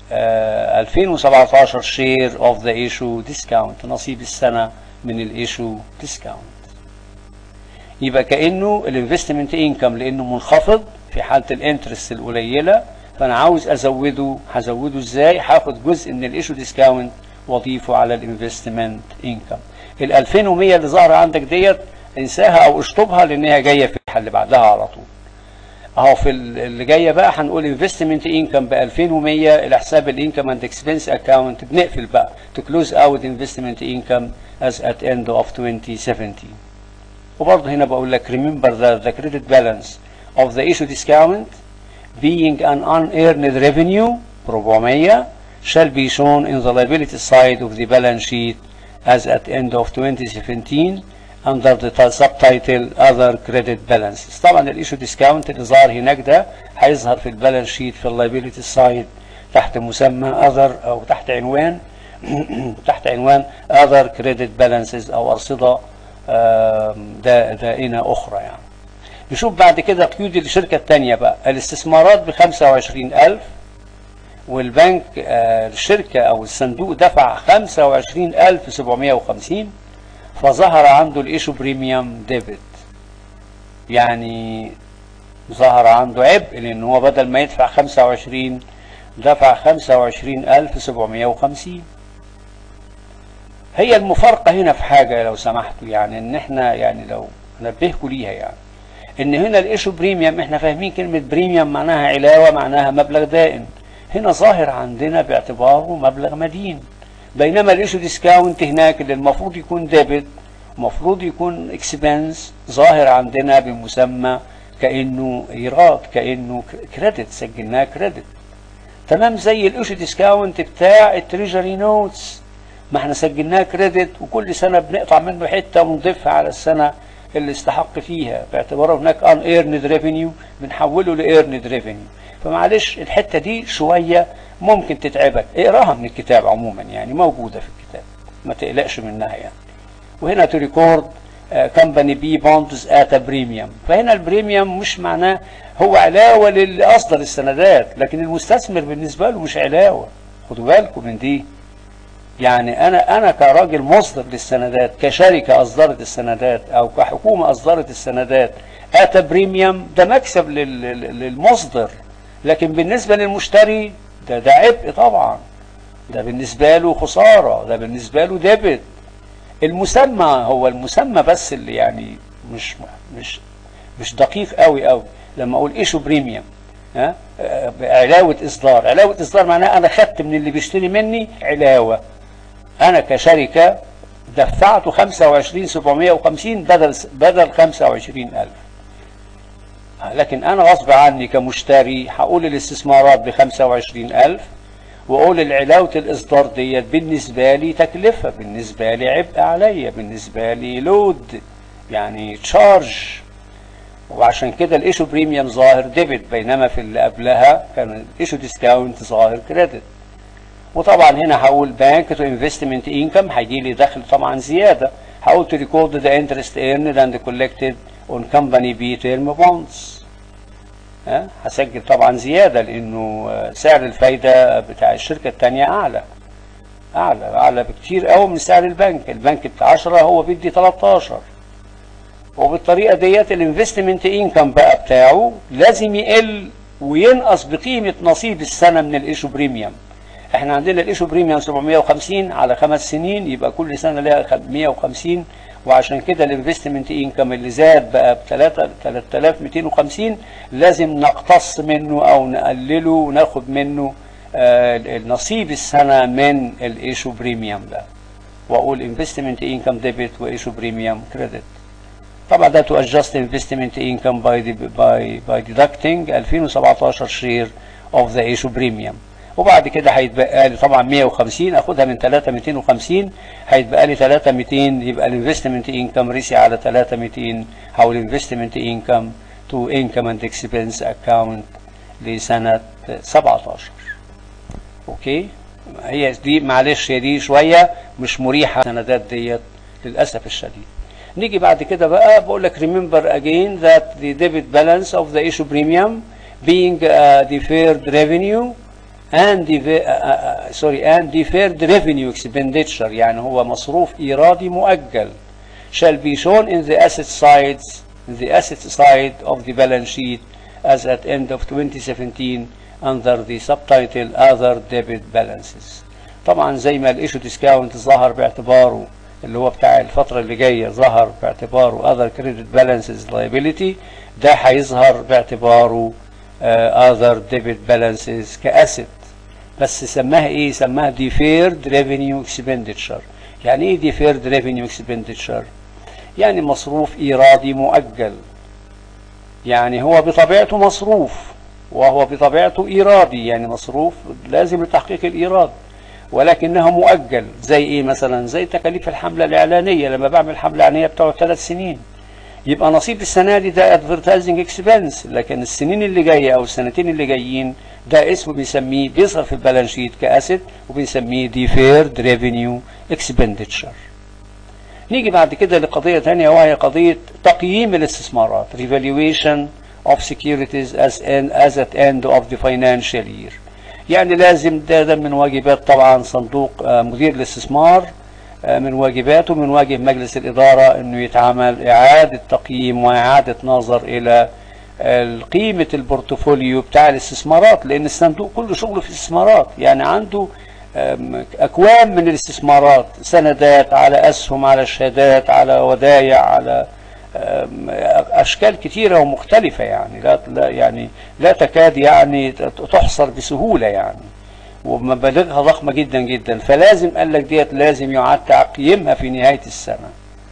2017 شير اوف ذا ايشو ديسكاونت نصيب السنه من الايشو ديسكاونت يبقى كانه الانفستمنت انكم لانه منخفض في حاله الانترست القليله فانا عاوز ازوده هزوده ازاي هاخد جزء من الايشو ديسكاونت واضيفه على الانفستمنت انكم ال 2100 اللي ظاهره عندك ديت انساها او اشطبها لان هي جايه في اللي بعدها على طول اهو في اللي جايه بقى هنقول انفستمنت انكم ب 2100 الى حساب الانكم اند اكسبنس اكاونت بنقفل بقى تو كلوز اوت انفستمنت انكم as at end of 2017 وبرضه هنا بقول لك remember that the credit balance of the issue discount being an unearned revenue 400 shall be shown in the liability side of the balance sheet as at end of 2017 under the subtitle other credit balances طبعا الايشو ديسكاونت اللي ظهر هناك ده هيظهر في البالانس شيت في اللايبيليتي سايد تحت مسمى other او تحت عنوان تحت عنوان other credit balances او ارصده دائنه اخرى يعني نشوف بعد كده قيود الشركه الثانيه بقى الاستثمارات ب 25000 والبنك الشركه او الصندوق دفع 25750 فظهر عنده الايشو بريميوم ديبت يعني ظهر عنده عبء لان هو بدل ما يدفع 25 دفع 25750 هي المفارقه هنا في حاجه لو سمحتوا يعني ان احنا يعني لو نبهكوا ليها يعني ان هنا الايشو بريميوم احنا فاهمين كلمه بريميوم معناها علاوه معناها مبلغ دائم هنا ظاهر عندنا باعتباره مبلغ مدين بينما الايشو ديسكاونت هناك اللي المفروض يكون ديبت المفروض يكون اكسبنس ظاهر عندنا بمسمى كانه ايراد كانه كريدت سجلناه كريدت تمام زي الايشو ديسكاونت بتاع التريجري نوتس ما احنا سجلناه كريدت وكل سنه بنقطع منه حته ونضيفها على السنه اللي استحق فيها باعتباره هناك ان ايرند ريفينيو بنحوله لايرند ريفينيو فمعلش الحته دي شويه ممكن تتعبك اقراها من الكتاب عموما يعني موجوده في الكتاب ما تقلقش منها يعني وهنا تو ريكورد كمباني بي بوندز ات بريميوم فهنا البريميوم مش معناه هو علاوه للي اصدر السندات لكن المستثمر بالنسبه له مش علاوه خدوا بالكم من دي يعني انا انا كراجل مصدر للسندات كشركه اصدرت السندات او كحكومه اصدرت السندات اتى بريميوم ده مكسب للمصدر لكن بالنسبه للمشتري ده ده عبء طبعا ده بالنسبه له خساره ده بالنسبه له ديبت المسمى هو المسمى بس اللي يعني مش مش مش دقيق قوي قوي لما اقول ايشو بريميوم ها علاوه اصدار علاوه اصدار معناها انا خدت من اللي بيشتري مني علاوه انا كشركه دفعته 25750 بدل بدل 25000 لكن انا غصب عني كمشتري هقول الاستثمارات ب 25000 واقول العلاوه الاصدار ديت بالنسبه لي تكلفه بالنسبه لي عبء عليا بالنسبه لي لود يعني تشارج وعشان كده الايشو بريميوم ظاهر ديبت بينما في اللي قبلها كان الايشو ديسكاونت ظاهر كريدت وطبعا هنا هقول بانك تو انفستمنت انكم هيجي لي دخل طبعا زياده هقول تو ريكورد ذا انترست ايرند اند كولكتد اون كمباني بي تيرم بونز ها هسجل طبعا زياده لانه سعر الفايده بتاع الشركه الثانيه اعلى اعلى اعلى بكتير قوي من سعر البنك البنك بتاع 10 هو بيدي 13 وبالطريقه ديت الانفستمنت انكم بقى بتاعه لازم يقل وينقص بقيمه نصيب السنه من الايشو بريميوم احنا عندنا الايشو بريميوم 750 على خمس سنين يبقى كل سنه لها 150 وعشان كده الانفستمنت انكم اللي زاد بقى ب 3250 لازم نقتص منه او نقلله وناخد منه آه نصيب السنه من الايشو بريميوم ده واقول انفستمنت انكم ديبت وايشو بريميوم كريدت طبعا ده تو ادجست انفستمنت انكم باي باي باي ديدكتنج 2017 شير اوف ذا ايشو بريميوم وبعد كده هيتبقى لي طبعا 150 اخدها من 3 250 هيتبقى لي 3 200 يبقى الانفستمنت انكم ريسي على 3 200 او الانفستمنت انكم تو انكم اند اكسبنس اكاونت لسنه 17 اوكي هي دي معلش هي دي شويه مش مريحه السندات ديت للاسف الشديد نيجي بعد كده بقى بقول لك remember again that the debit balance of the issue premium being uh, deferred revenue and defe- uh, uh, sorry and deferred revenue expenditure يعني هو مصروف إيرادي مؤجل shall be shown in the asset sides in the asset side of the balance sheet as at end of 2017 under the subtitle other debit balances طبعا زي ما الايشو ديسكاونت ظهر باعتباره اللي هو بتاع الفترة اللي جاية ظهر باعتباره other credit balances liability ده هيظهر باعتباره uh, other debit balances كأسد بس سماها ايه سماها deferred revenue expenditure يعني ايه deferred revenue expenditure يعني مصروف ايرادي مؤجل يعني هو بطبيعته مصروف وهو بطبيعته ايرادي يعني مصروف لازم لتحقيق الايراد ولكنها مؤجل زي ايه مثلا زي تكاليف الحملة الاعلانية لما بعمل حملة اعلانية بتقعد ثلاث سنين يبقى نصيب السنة دي ده ادفرتايزنج اكسبنس لكن السنين اللي جاية او السنتين اللي جايين ده اسمه بنسميه بيظهر في البالانس شيت كاسيت وبنسميه deferred revenue expenditure نيجي بعد كده لقضية تانية وهي قضية تقييم الاستثمارات revaluation of securities as, in, as at end of the financial year يعني لازم ده, ده من واجبات طبعا صندوق آه، مدير الاستثمار آه، من واجباته من واجب مجلس الإدارة أنه يتعمل إعادة تقييم وإعادة نظر إلى آه، قيمة البورتفوليو بتاع الاستثمارات لأن الصندوق كله شغله في الاستثمارات يعني عنده آم، أكوام من الاستثمارات سندات على أسهم على شهادات على ودايع على آم، أشكال كتيرة ومختلفة يعني لا لا يعني لا تكاد يعني تحصر بسهولة يعني ومبالغها ضخمة جدا جدا فلازم قال لك ديت لازم يعاد تقييمها في نهاية السنة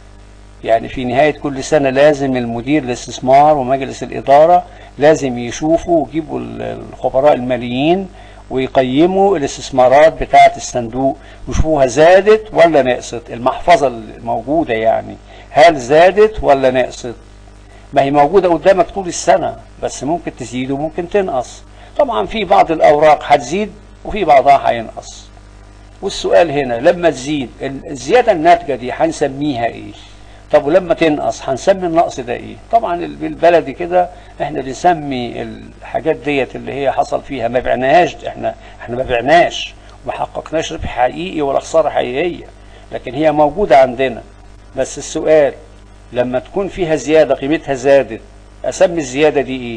يعني في نهاية كل سنة لازم المدير الاستثمار ومجلس الإدارة لازم يشوفوا ويجيبوا ال- الخبراء الماليين ويقيموا الاستثمارات بتاعة الصندوق ويشوفوها زادت ولا نقصت المحفظة الموجودة يعني هل زادت ولا نقصت ما هي موجودة قدامك طول السنة بس ممكن تزيد وممكن تنقص طبعا في بعض الأوراق هتزيد وفي بعضها هينقص والسؤال هنا لما تزيد الزيادة الناتجة دي هنسميها ايه طب ولما تنقص هنسمي النقص ده ايه طبعا بالبلدي كده احنا بنسمي الحاجات ديت اللي هي حصل فيها ما بعناهاش احنا احنا ما بعناش وما حققناش ربح حقيقي ولا خسارة حقيقية لكن هي موجودة عندنا بس السؤال لما تكون فيها زيادة قيمتها زادت اسمي الزيادة دي ايه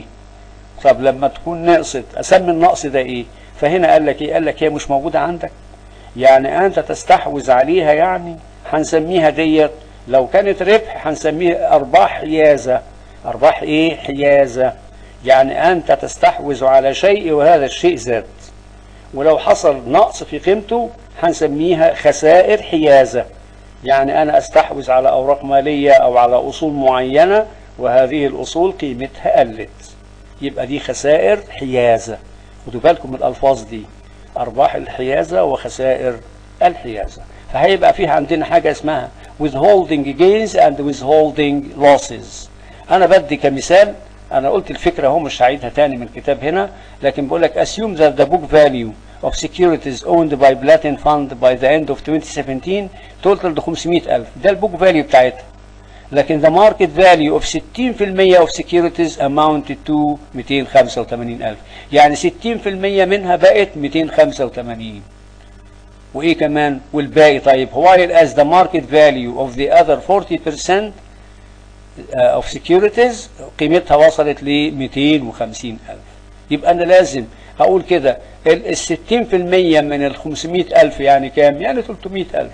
طب لما تكون نقصت اسمي النقص ده ايه فهنا قال لك ايه قال لك هي مش موجودة عندك يعني انت تستحوذ عليها يعني هنسميها ديت لو كانت ربح هنسميه ارباح حيازة ارباح ايه حيازة يعني انت تستحوذ على شيء وهذا الشيء زاد ولو حصل نقص في قيمته هنسميها خسائر حيازة يعني انا استحوذ على اوراق مالية او على اصول معينة وهذه الاصول قيمتها قلت يبقى دي خسائر حيازة خدوا بالكم من الالفاظ دي ارباح الحيازة وخسائر الحيازة فهيبقى فيها عندنا حاجة اسمها withholding gains and withholding losses انا بدي كمثال انا قلت الفكرة اهو مش هعيدها تاني من الكتاب هنا لكن بقول لك assume that the book value of securities owned by Platin Fund by the end of 2017 totaled 500000 ده البوك فاليو بتاعتها لكن the market value of 60% of securities amounted to 285000 يعني 60% منها بقت 285 وايه كمان والباقي طيب while as the market value of the other 40% of securities قيمتها وصلت ل 250000 يبقى انا لازم هقول كده ال 60% من ال 500000 يعني كام؟ يعني 300000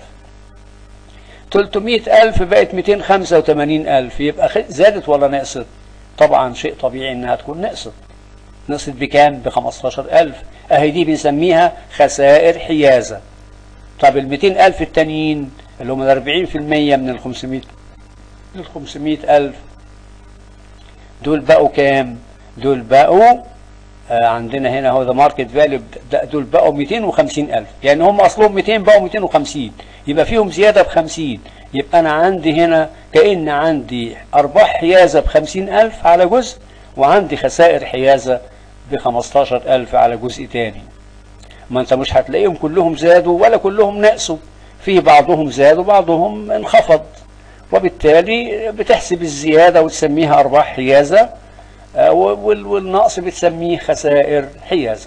300000 بقت 285000 يبقى خ- زادت ولا نقصت؟ طبعا شيء طبيعي انها تكون نقصت نقصت بكام؟ ب 15000 اهي دي بنسميها خسائر حيازه طب ال 200000 التانيين اللي هم ال 40% من ال 500 ال 500 ألف دول بقوا كام؟ دول بقوا آه عندنا هنا هو ذا ماركت فاليو دول بقوا 250 ألف يعني هم أصلهم 200 بقوا 250 يبقى فيهم زيادة ب 50 يبقى أنا عندي هنا كأن عندي أرباح حيازة ب 50 ألف على جزء وعندي خسائر حيازة ب 15 ألف على جزء تاني ما أنت مش هتلاقيهم كلهم زادوا ولا كلهم نقصوا في بعضهم زاد وبعضهم انخفض وبالتالي بتحسب الزيادة وتسميها أرباح حيازة والنقص بتسميه خسائر حيازة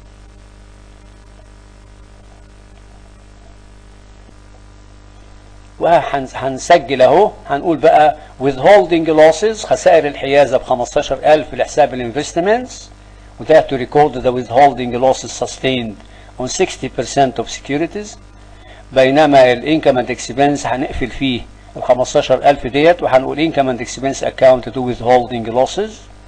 وهنسجل اهو هنقول بقى withholding losses خسائر الحيازة ب 15000 لحساب الانفستمنتس وده to record the withholding losses sustained on 60% of securities بينما الانكم اند اكسبنس هنقفل فيه ال 15000 ديت وهنقول انكم اند اكسبنس اكاونت تو withholding losses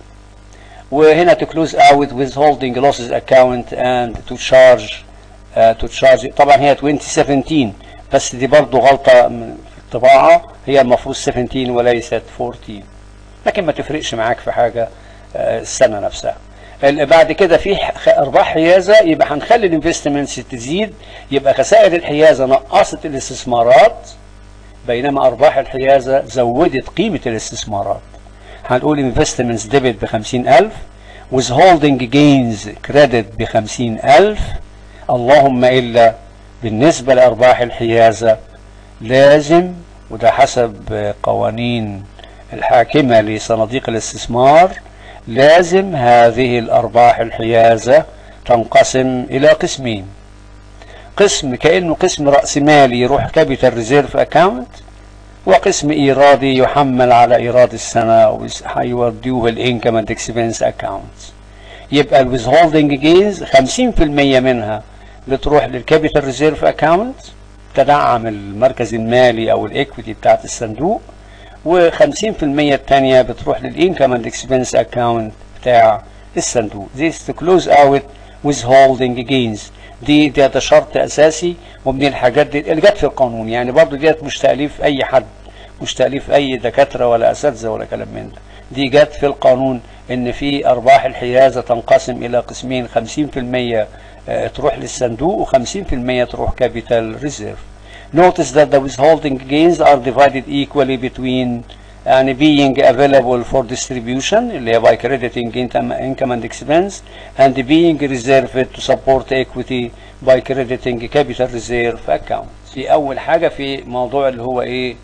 وهنا to close out withholding losses account and to charge uh, to charge طبعا هي 2017 بس دي برضه غلطة من الطباعة هي المفروض 17 وليست 14 لكن ما تفرقش معاك في حاجة uh, السنة نفسها بعد كده في ارباح حيازه يبقى هنخلي الانفستمنتس تزيد يبقى خسائر الحيازه نقصت الاستثمارات بينما ارباح الحيازه زودت قيمه الاستثمارات هنقول انفستمنتس ديبت ب 50000 withholding gains كريدت ب 50000 اللهم الا بالنسبه لارباح الحيازه لازم وده حسب قوانين الحاكمه لصناديق الاستثمار لازم هذه الأرباح الحيازة تنقسم إلى قسمين قسم كأنه قسم رأس مالي يروح كابيتال ريزيرف أكاونت وقسم إيرادي يحمل على إيراد السنة ويوديوه الإنكم أند إكسبنس أكاونت يبقى الويز هولدنج جينز 50% منها بتروح للكابيتال ريزيرف أكاونت تدعم المركز المالي أو الإكويتي بتاعت الصندوق و50% الثانية بتروح للإنكم أند إكسبنس أكاونت بتاع الصندوق This to close out withholding gains دي ده, ده شرط أساسي ومن الحاجات دي اللي جت في القانون يعني برضه ديت مش تأليف أي حد مش تأليف أي دكاترة ولا أساتذة ولا كلام من ده دي جت في القانون إن في أرباح الحيازة تنقسم إلى قسمين 50% تروح للصندوق و50% تروح كابيتال ريزيرف Notice that the withholding gains are divided equally between يعني being available for distribution اللي هي by crediting income and expense and being reserved to support equity by crediting capital reserve account. في أول حاجة في موضوع اللي هو إيه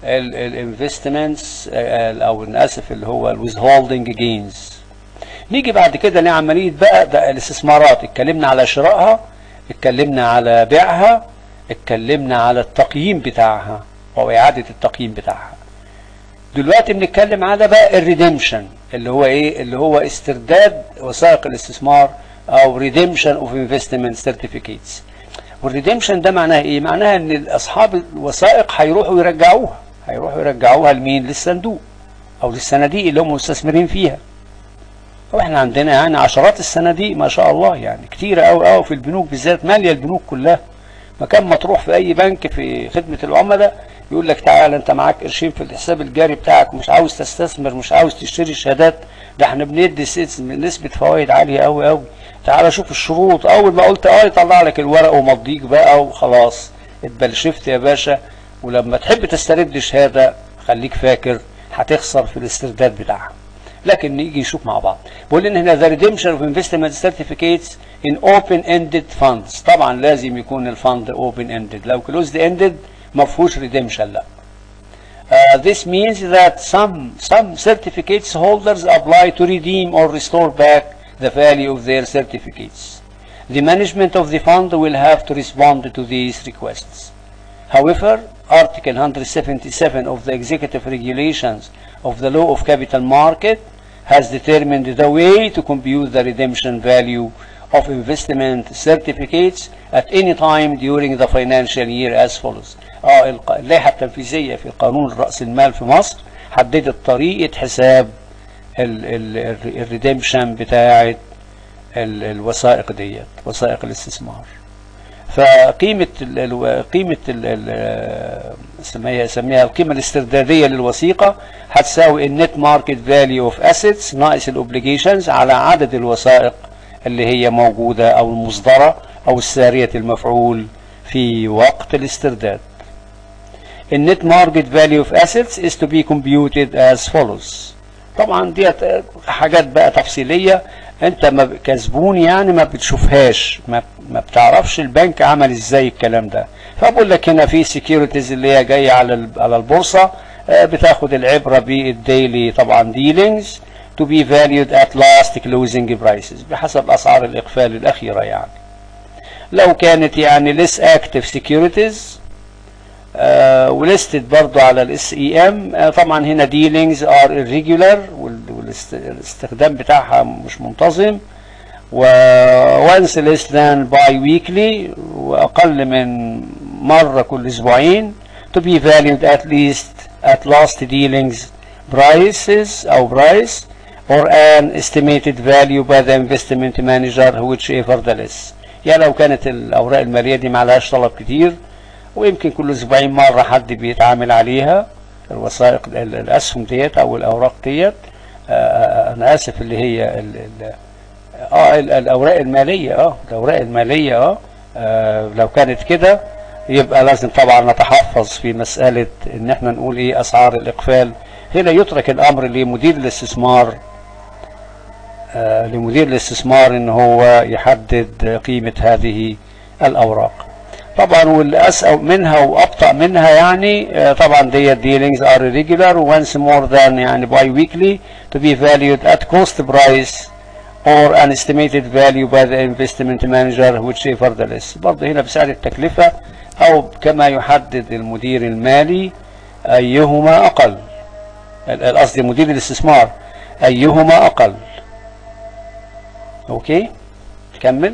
الانفستمنتس أو أنا آسف اللي هو withholding gains. نيجي بعد كده لعملية بقى ده الاستثمارات اتكلمنا على شرائها اتكلمنا على بيعها اتكلمنا على التقييم بتاعها او اعادة التقييم بتاعها دلوقتي بنتكلم على بقى الريديمشن اللي هو ايه اللي هو استرداد وثائق الاستثمار او ريديمشن اوف انفستمنت سيرتيفيكيتس والريديمشن ده معناها ايه معناها ان اصحاب الوثائق هيروحوا يرجعوها هيروحوا يرجعوها لمين للصندوق او للصناديق اللي هم مستثمرين فيها واحنا عندنا يعني عشرات الصناديق ما شاء الله يعني كتيرة قوي قوي في البنوك بالذات ماليه البنوك كلها مكان ما تروح في اي بنك في خدمه العملاء يقول لك تعالى انت معاك قرشين في الحساب الجاري بتاعك مش عاوز تستثمر مش عاوز تشتري شهادات ده احنا بندي نسبه فوائد عاليه قوي قوي تعالى شوف الشروط اول ما قلت اه يطلع لك الورق ومضيك بقى وخلاص اتبلشفت يا باشا ولما تحب تسترد شهاده خليك فاكر هتخسر في الاسترداد بتاعها لكن نيجي نشوف مع بعض بقول ان هنا the redemption of investment certificates in open ended funds طبعا لازم يكون الفند open ended لو closed ended ما فيهوش redemption لا Uh, this means that some some certificates holders apply to redeem or restore back the value of their certificates. The management of the fund will have to respond to these requests. However, Article 177 of the Executive Regulations of the Law of Capital Market has determined the way to compute the redemption value of investment certificates at any time during the financial year as follows. اه اللائحة التنفيذية في قانون رأس المال في مصر حددت طريقة حساب الريديمشن بتاعة الوثائق ديت وثائق الاستثمار. فقيمة ال ال قيمة ال ال سميها سميها القيمة الاستردادية للوثيقة هتساوي النت ماركت فاليو اوف اسيتس ناقص الاوبليجيشنز على عدد الوثائق اللي هي موجودة او المصدرة او السارية المفعول في وقت الاسترداد. النت ماركت فاليو اوف اسيتس is to be computed as follows. طبعا ديت حاجات بقى تفصيلية انت ما كسبون يعني ما بتشوفهاش ما, ما بتعرفش البنك عمل ازاي الكلام ده فبقول لك هنا في سكيورتيز اللي هي جايه على على البورصه بتاخد العبره بالديلي طبعا ديلينجز to be valued at last closing prices بحسب اسعار الاقفال الاخيره يعني لو كانت يعني less active securities آه وليستد برضو على الاس اي ام آه طبعا هنا ديلينجز ار irregular والاستخدام بتاعها مش منتظم و once less than bi weekly واقل من مره كل اسبوعين to be valued at least at last dealings prices او price or an estimated value by the investment manager whichever the less يعني لو كانت الاوراق الماليه دي ما عليهاش طلب كتير ويمكن كل اسبوعين مره حد بيتعامل عليها الوثائق الاسهم ديت او الاوراق ديت آه انا اسف اللي هي ال ال اه الاوراق الماليه اه الاوراق الماليه اه, آه لو كانت كده يبقى لازم طبعا نتحفظ في مساله ان احنا نقول ايه اسعار الاقفال هنا يترك الامر لمدير الاستثمار آه لمدير الاستثمار ان هو يحدد قيمه هذه الاوراق طبعا والاسوأ منها وابطا منها يعني طبعا ديت dealings are irregular once more than يعني bi weekly to be valued at cost price or an estimated value by the investment manager whichever the less برضه هنا بسعر التكلفة او كما يحدد المدير المالي ايهما اقل قصدي مدير الاستثمار ايهما اقل اوكي كمل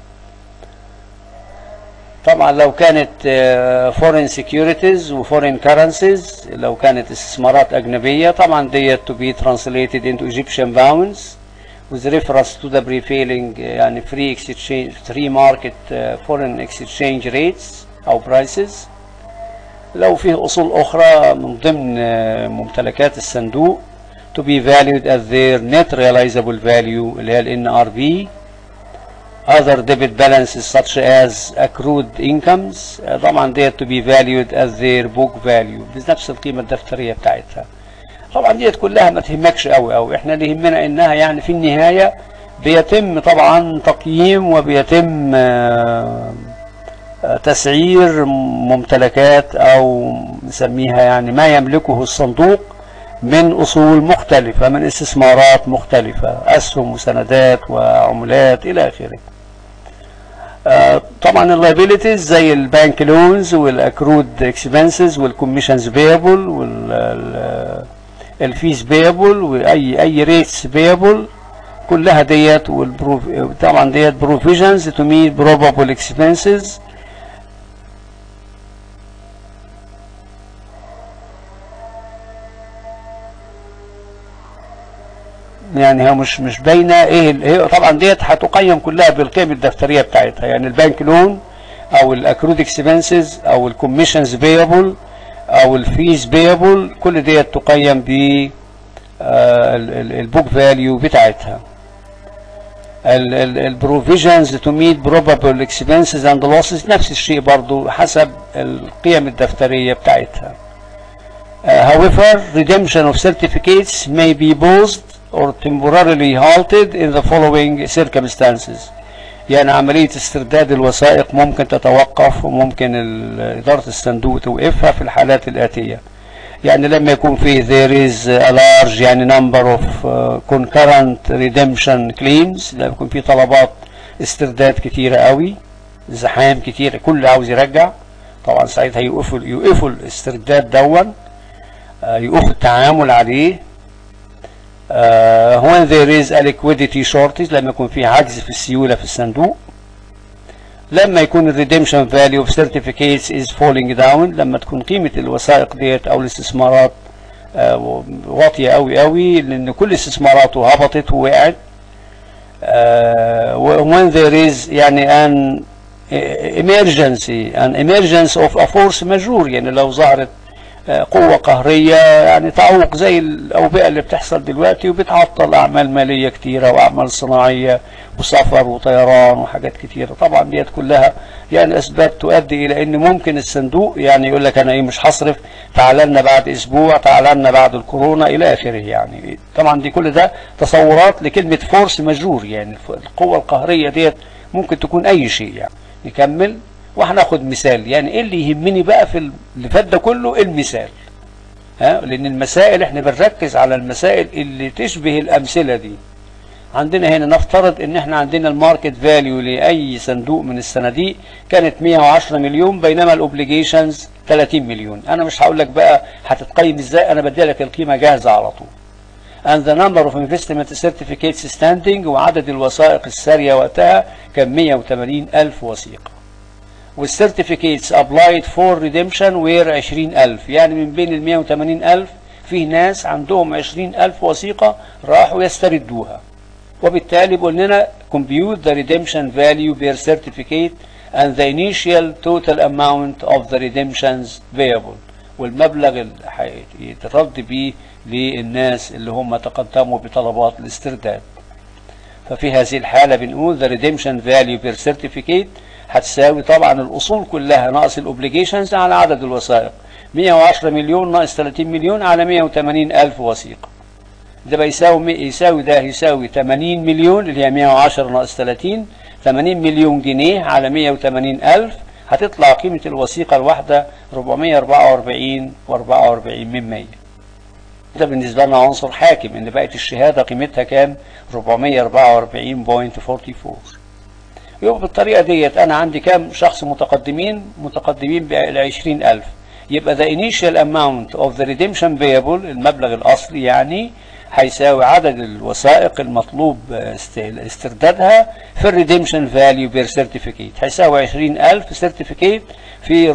طبعا لو كانت فورين سيكيورتيز وفورين كرنسيز لو كانت استثمارات اجنبيه طبعا ديت to be translated into Egyptian pounds with reference to the prevailing يعني free exchange free market foreign exchange rates او prices لو فيه اصول اخرى من ضمن ممتلكات الصندوق to be valued at their net realizable value اللي هي ال NRV other debit balances such as accrued incomes طبعا ديت to be valued at their book value بنفس القيمة الدفترية بتاعتها طبعا ديت كلها ما تهمكش قوي قوي احنا اللي يهمنا انها يعني في النهاية بيتم طبعا تقييم وبيتم تسعير ممتلكات او نسميها يعني ما يملكه الصندوق من اصول مختلفة من استثمارات مختلفة اسهم وسندات وعملات الى اخره آه طبعا اللايبيليتيز زي البانك لونز والاكرود اكسبنسز والكوميشنز بيبل والفيز بيبل واي اي ريتس بيبل كلها ديت طبعا ديت بروفيجنز تو ميت بروبابل اكسبنسز يعني هي مش مش باينه ايه هي طبعا ديت هتقيم كلها بالقيم الدفتريه بتاعتها يعني البنك لون او الاكرود اكسبنسز او الكوميشنز بيبل او الفيز بيبل كل ديت تقيم ب البوك فاليو بتاعتها البروفيجنز تو ميت بروبابل اكسبنسز اند لوسز نفس الشيء برضو حسب القيم الدفتريه بتاعتها Uh, however, redemption of certificates may be paused or temporarily halted in the following circumstances يعني عملية استرداد الوثائق ممكن تتوقف وممكن إدارة الصندوق توقفها في الحالات الآتية يعني لما يكون فيه there is a large يعني number of uh, concurrent redemption claims لما يكون فيه طلبات استرداد كتيرة قوي زحام كتير كل عاوز يرجع طبعا ساعتها يوقفوا يوقفوا الاسترداد دون uh, يوقفوا التعامل عليه Uh, when there is a liquidity shortage لما يكون في عجز في السيولة في الصندوق لما يكون ال redemption value of certificates is falling down لما تكون قيمة الوثائق ديت أو الاستثمارات uh, واطية أوي أوي لأن كل استثماراته هبطت ووقعت uh, when there is يعني an emergency an emergence of a force majeure يعني لو ظهرت قوة قهرية يعني تعوق زي الأوبئة اللي بتحصل دلوقتي وبتعطل أعمال مالية كتيرة وأعمال صناعية وسفر وطيران وحاجات كتيرة طبعا ديت كلها يعني أسباب تؤدي إلى أن ممكن الصندوق يعني يقول لك أنا إيه مش هصرف تعال لنا بعد أسبوع تعال لنا بعد الكورونا إلى آخره يعني طبعا دي كل ده تصورات لكلمة فورس ماجور يعني القوة القهرية ديت ممكن تكون أي شيء يعني نكمل وهناخد مثال يعني ايه اللي يهمني بقى في اللي فات ده كله المثال ها لان المسائل احنا بنركز على المسائل اللي تشبه الامثله دي عندنا هنا نفترض ان احنا عندنا الماركت فاليو لاي صندوق من الصناديق كانت 110 مليون بينما الاوبليجيشنز 30 مليون انا مش هقول لك بقى هتتقيم ازاي انا بدي لك القيمه جاهزه على طول and the number of investment certificates standing وعدد الوثائق الساريه وقتها كان 180 الف وثيقه والسيرتيفيكيتس ابلايد فور ريديمشن وير 20000 يعني من بين ال 180000 فيه ناس عندهم 20000 وثيقة راحوا يستردوها وبالتالي بيقول لنا compute the redemption value per certificate and the initial total amount of the redemptions payable والمبلغ اللي يترد بيه للناس اللي هم تقدموا بطلبات الاسترداد ففي هذه الحالة بنقول the redemption value per certificate هتساوي طبعا الأصول كلها ناقص الأوبليجيشنز على عدد الوثائق 110 مليون ناقص 30 مليون على 180 ألف وثيقة ده بيساوي يساوي ده يساوي 80 مليون اللي هي 110 ناقص 30 80 مليون جنيه على 180 ألف هتطلع قيمة الوثيقة الواحدة 444 و44 من 100 ده بالنسبة لنا عنصر حاكم ان بقت الشهادة قيمتها كام 444.44 يبقى بالطريقة ديت أنا عندي كام شخص متقدمين متقدمين ب 20000 يبقى the initial amount of the redemption payable المبلغ الأصلي يعني هيساوي عدد الوثائق المطلوب استردادها في الريديمشن فاليو بير سيرتيفيكيت هيساوي 20000 سيرتيفيكيت في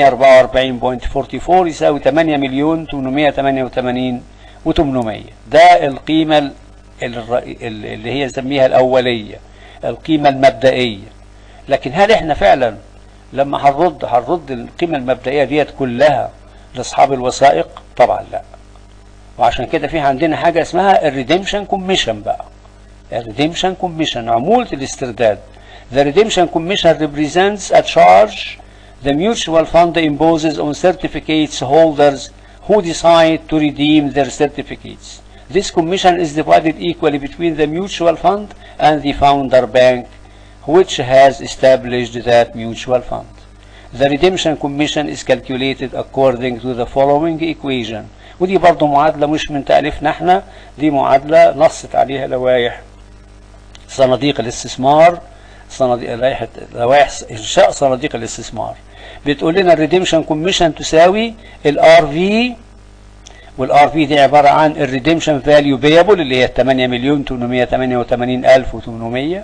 444.44 يساوي 8 مليون 888 و800 ده القيمة اللي هي نسميها الأولية القيمة المبدئية لكن هل احنا فعلا لما هنرد هنرد القيمة المبدئية ديت كلها لاصحاب الوثائق طبعا لا وعشان كده في عندنا حاجة اسمها الريديمشن كوميشن بقى الريديمشن كوميشن عمولة الاسترداد The redemption commission represents a charge the mutual fund imposes on certificates holders who decide to redeem their certificates. This commission is divided equally between the mutual fund and the founder bank which has established that mutual fund. The redemption commission is calculated according to the following equation ودي برضه معادلة مش من تأليفنا احنا دي معادلة نصت عليها لوائح صناديق الاستثمار صناديق لائحة لوائح إنشاء صناديق الاستثمار بتقول لنا الريديمشن كوميشن تساوي الار في والار في دي عباره عن الريديمشن فاليو بيبل اللي هي 8 مليون 888 الف و800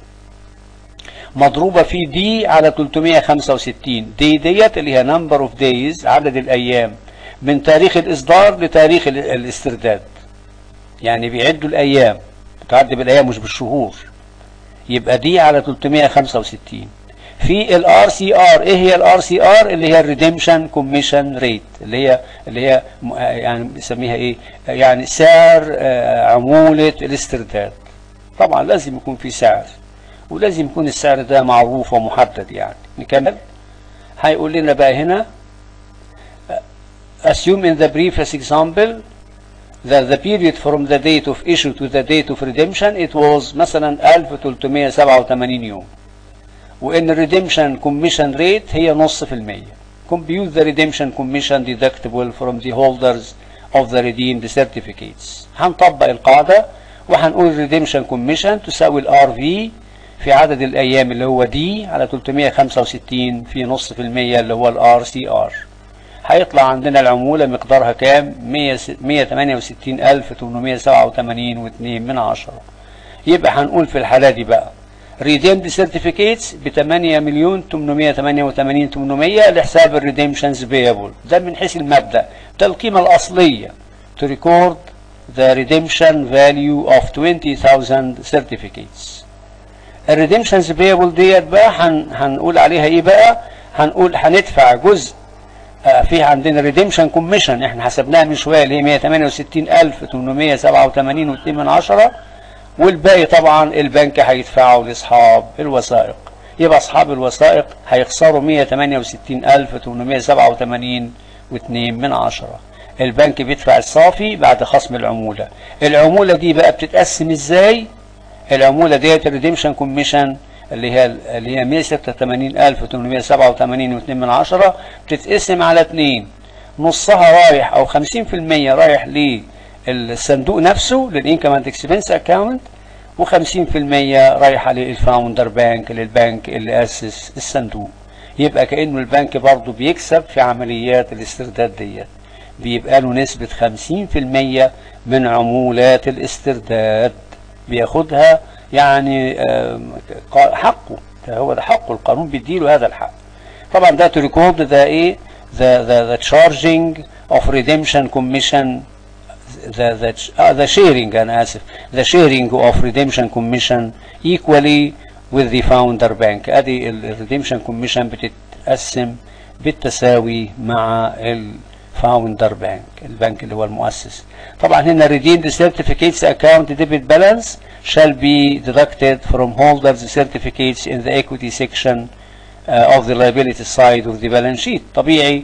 مضروبه في دي على 365 دي ديت اللي هي نمبر اوف دايز عدد الايام من تاريخ الاصدار لتاريخ الاسترداد يعني بيعدوا الايام بتعد بالايام مش بالشهور يبقى دي على 365 في الار سي ار ايه هي الار سي ار اللي هي الريديمشن كوميشن ريت اللي هي اللي هي يعني بنسميها ايه يعني سعر عموله الاسترداد طبعا لازم يكون في سعر ولازم يكون السعر ده معروف ومحدد يعني نكمل هيقول لنا بقى هنا assume in the previous example that the period from the date of issue to the date of redemption it was مثلا 1387 يوم وان الريديمشن كوميشن ريت هي نص في المية compute the redemption commission deductible from the holders of the redeemed certificates هنطبق القاعدة وهنقول الريديمشن كوميشن تساوي الار في في عدد الايام اللي هو دي على 365 في نص في المية اللي هو الار سي ار هيطلع عندنا العمولة مقدارها كام 160887 و2 من عشرة يبقى هنقول في الحالة دي بقى ريديمد سيرتيفيكيتس ب 8 مليون 888 800 لحساب الريديمشنز بيبل ده من حيث المبدا ده القيمه الاصليه to record the redemption value of 20000 certificates الريديمشنز بيبل ديت بقى هن هنقول عليها ايه بقى هنقول هندفع جزء آه، في عندنا ريديمشن كوميشن احنا حسبناها من شويه اللي هي 168887 و2 من عشرة والباقي طبعا البنك هيدفعه لاصحاب الوثائق يبقى اصحاب الوثائق هيخسروا 168887 و2 من عشرة البنك بيدفع الصافي بعد خصم العمولة العمولة دي بقى بتتقسم ازاي العمولة ديت الريديمشن كوميشن اللي هي اللي هي 186887 و2 من عشرة بتتقسم على اتنين نصها رايح او 50% رايح للصندوق نفسه للانكم اند اكسبنس اكاونت و50% رايحه للفاوندر بانك للبنك اللي اسس الصندوق يبقى كانه البنك برضه بيكسب في عمليات الاسترداد ديت بيبقى له نسبة 50% من عمولات الاسترداد بياخدها يعني آم، ق- حقه ده هو ده حقه القانون بيديله هذا الحق طبعا ده to record the ايه the, the, the charging of redemption commission the, the, uh, the sharing أنا آسف the sharing of redemption commission equally with the founder bank ادي ال redemption commission بتتقسم بالتساوي مع الفاوندر بانك البنك اللي هو المؤسس طبعا هنا redeemed certificates account debit balance shall be deducted from holders certificates in the equity section uh, of the liability side of the balance sheet طبيعي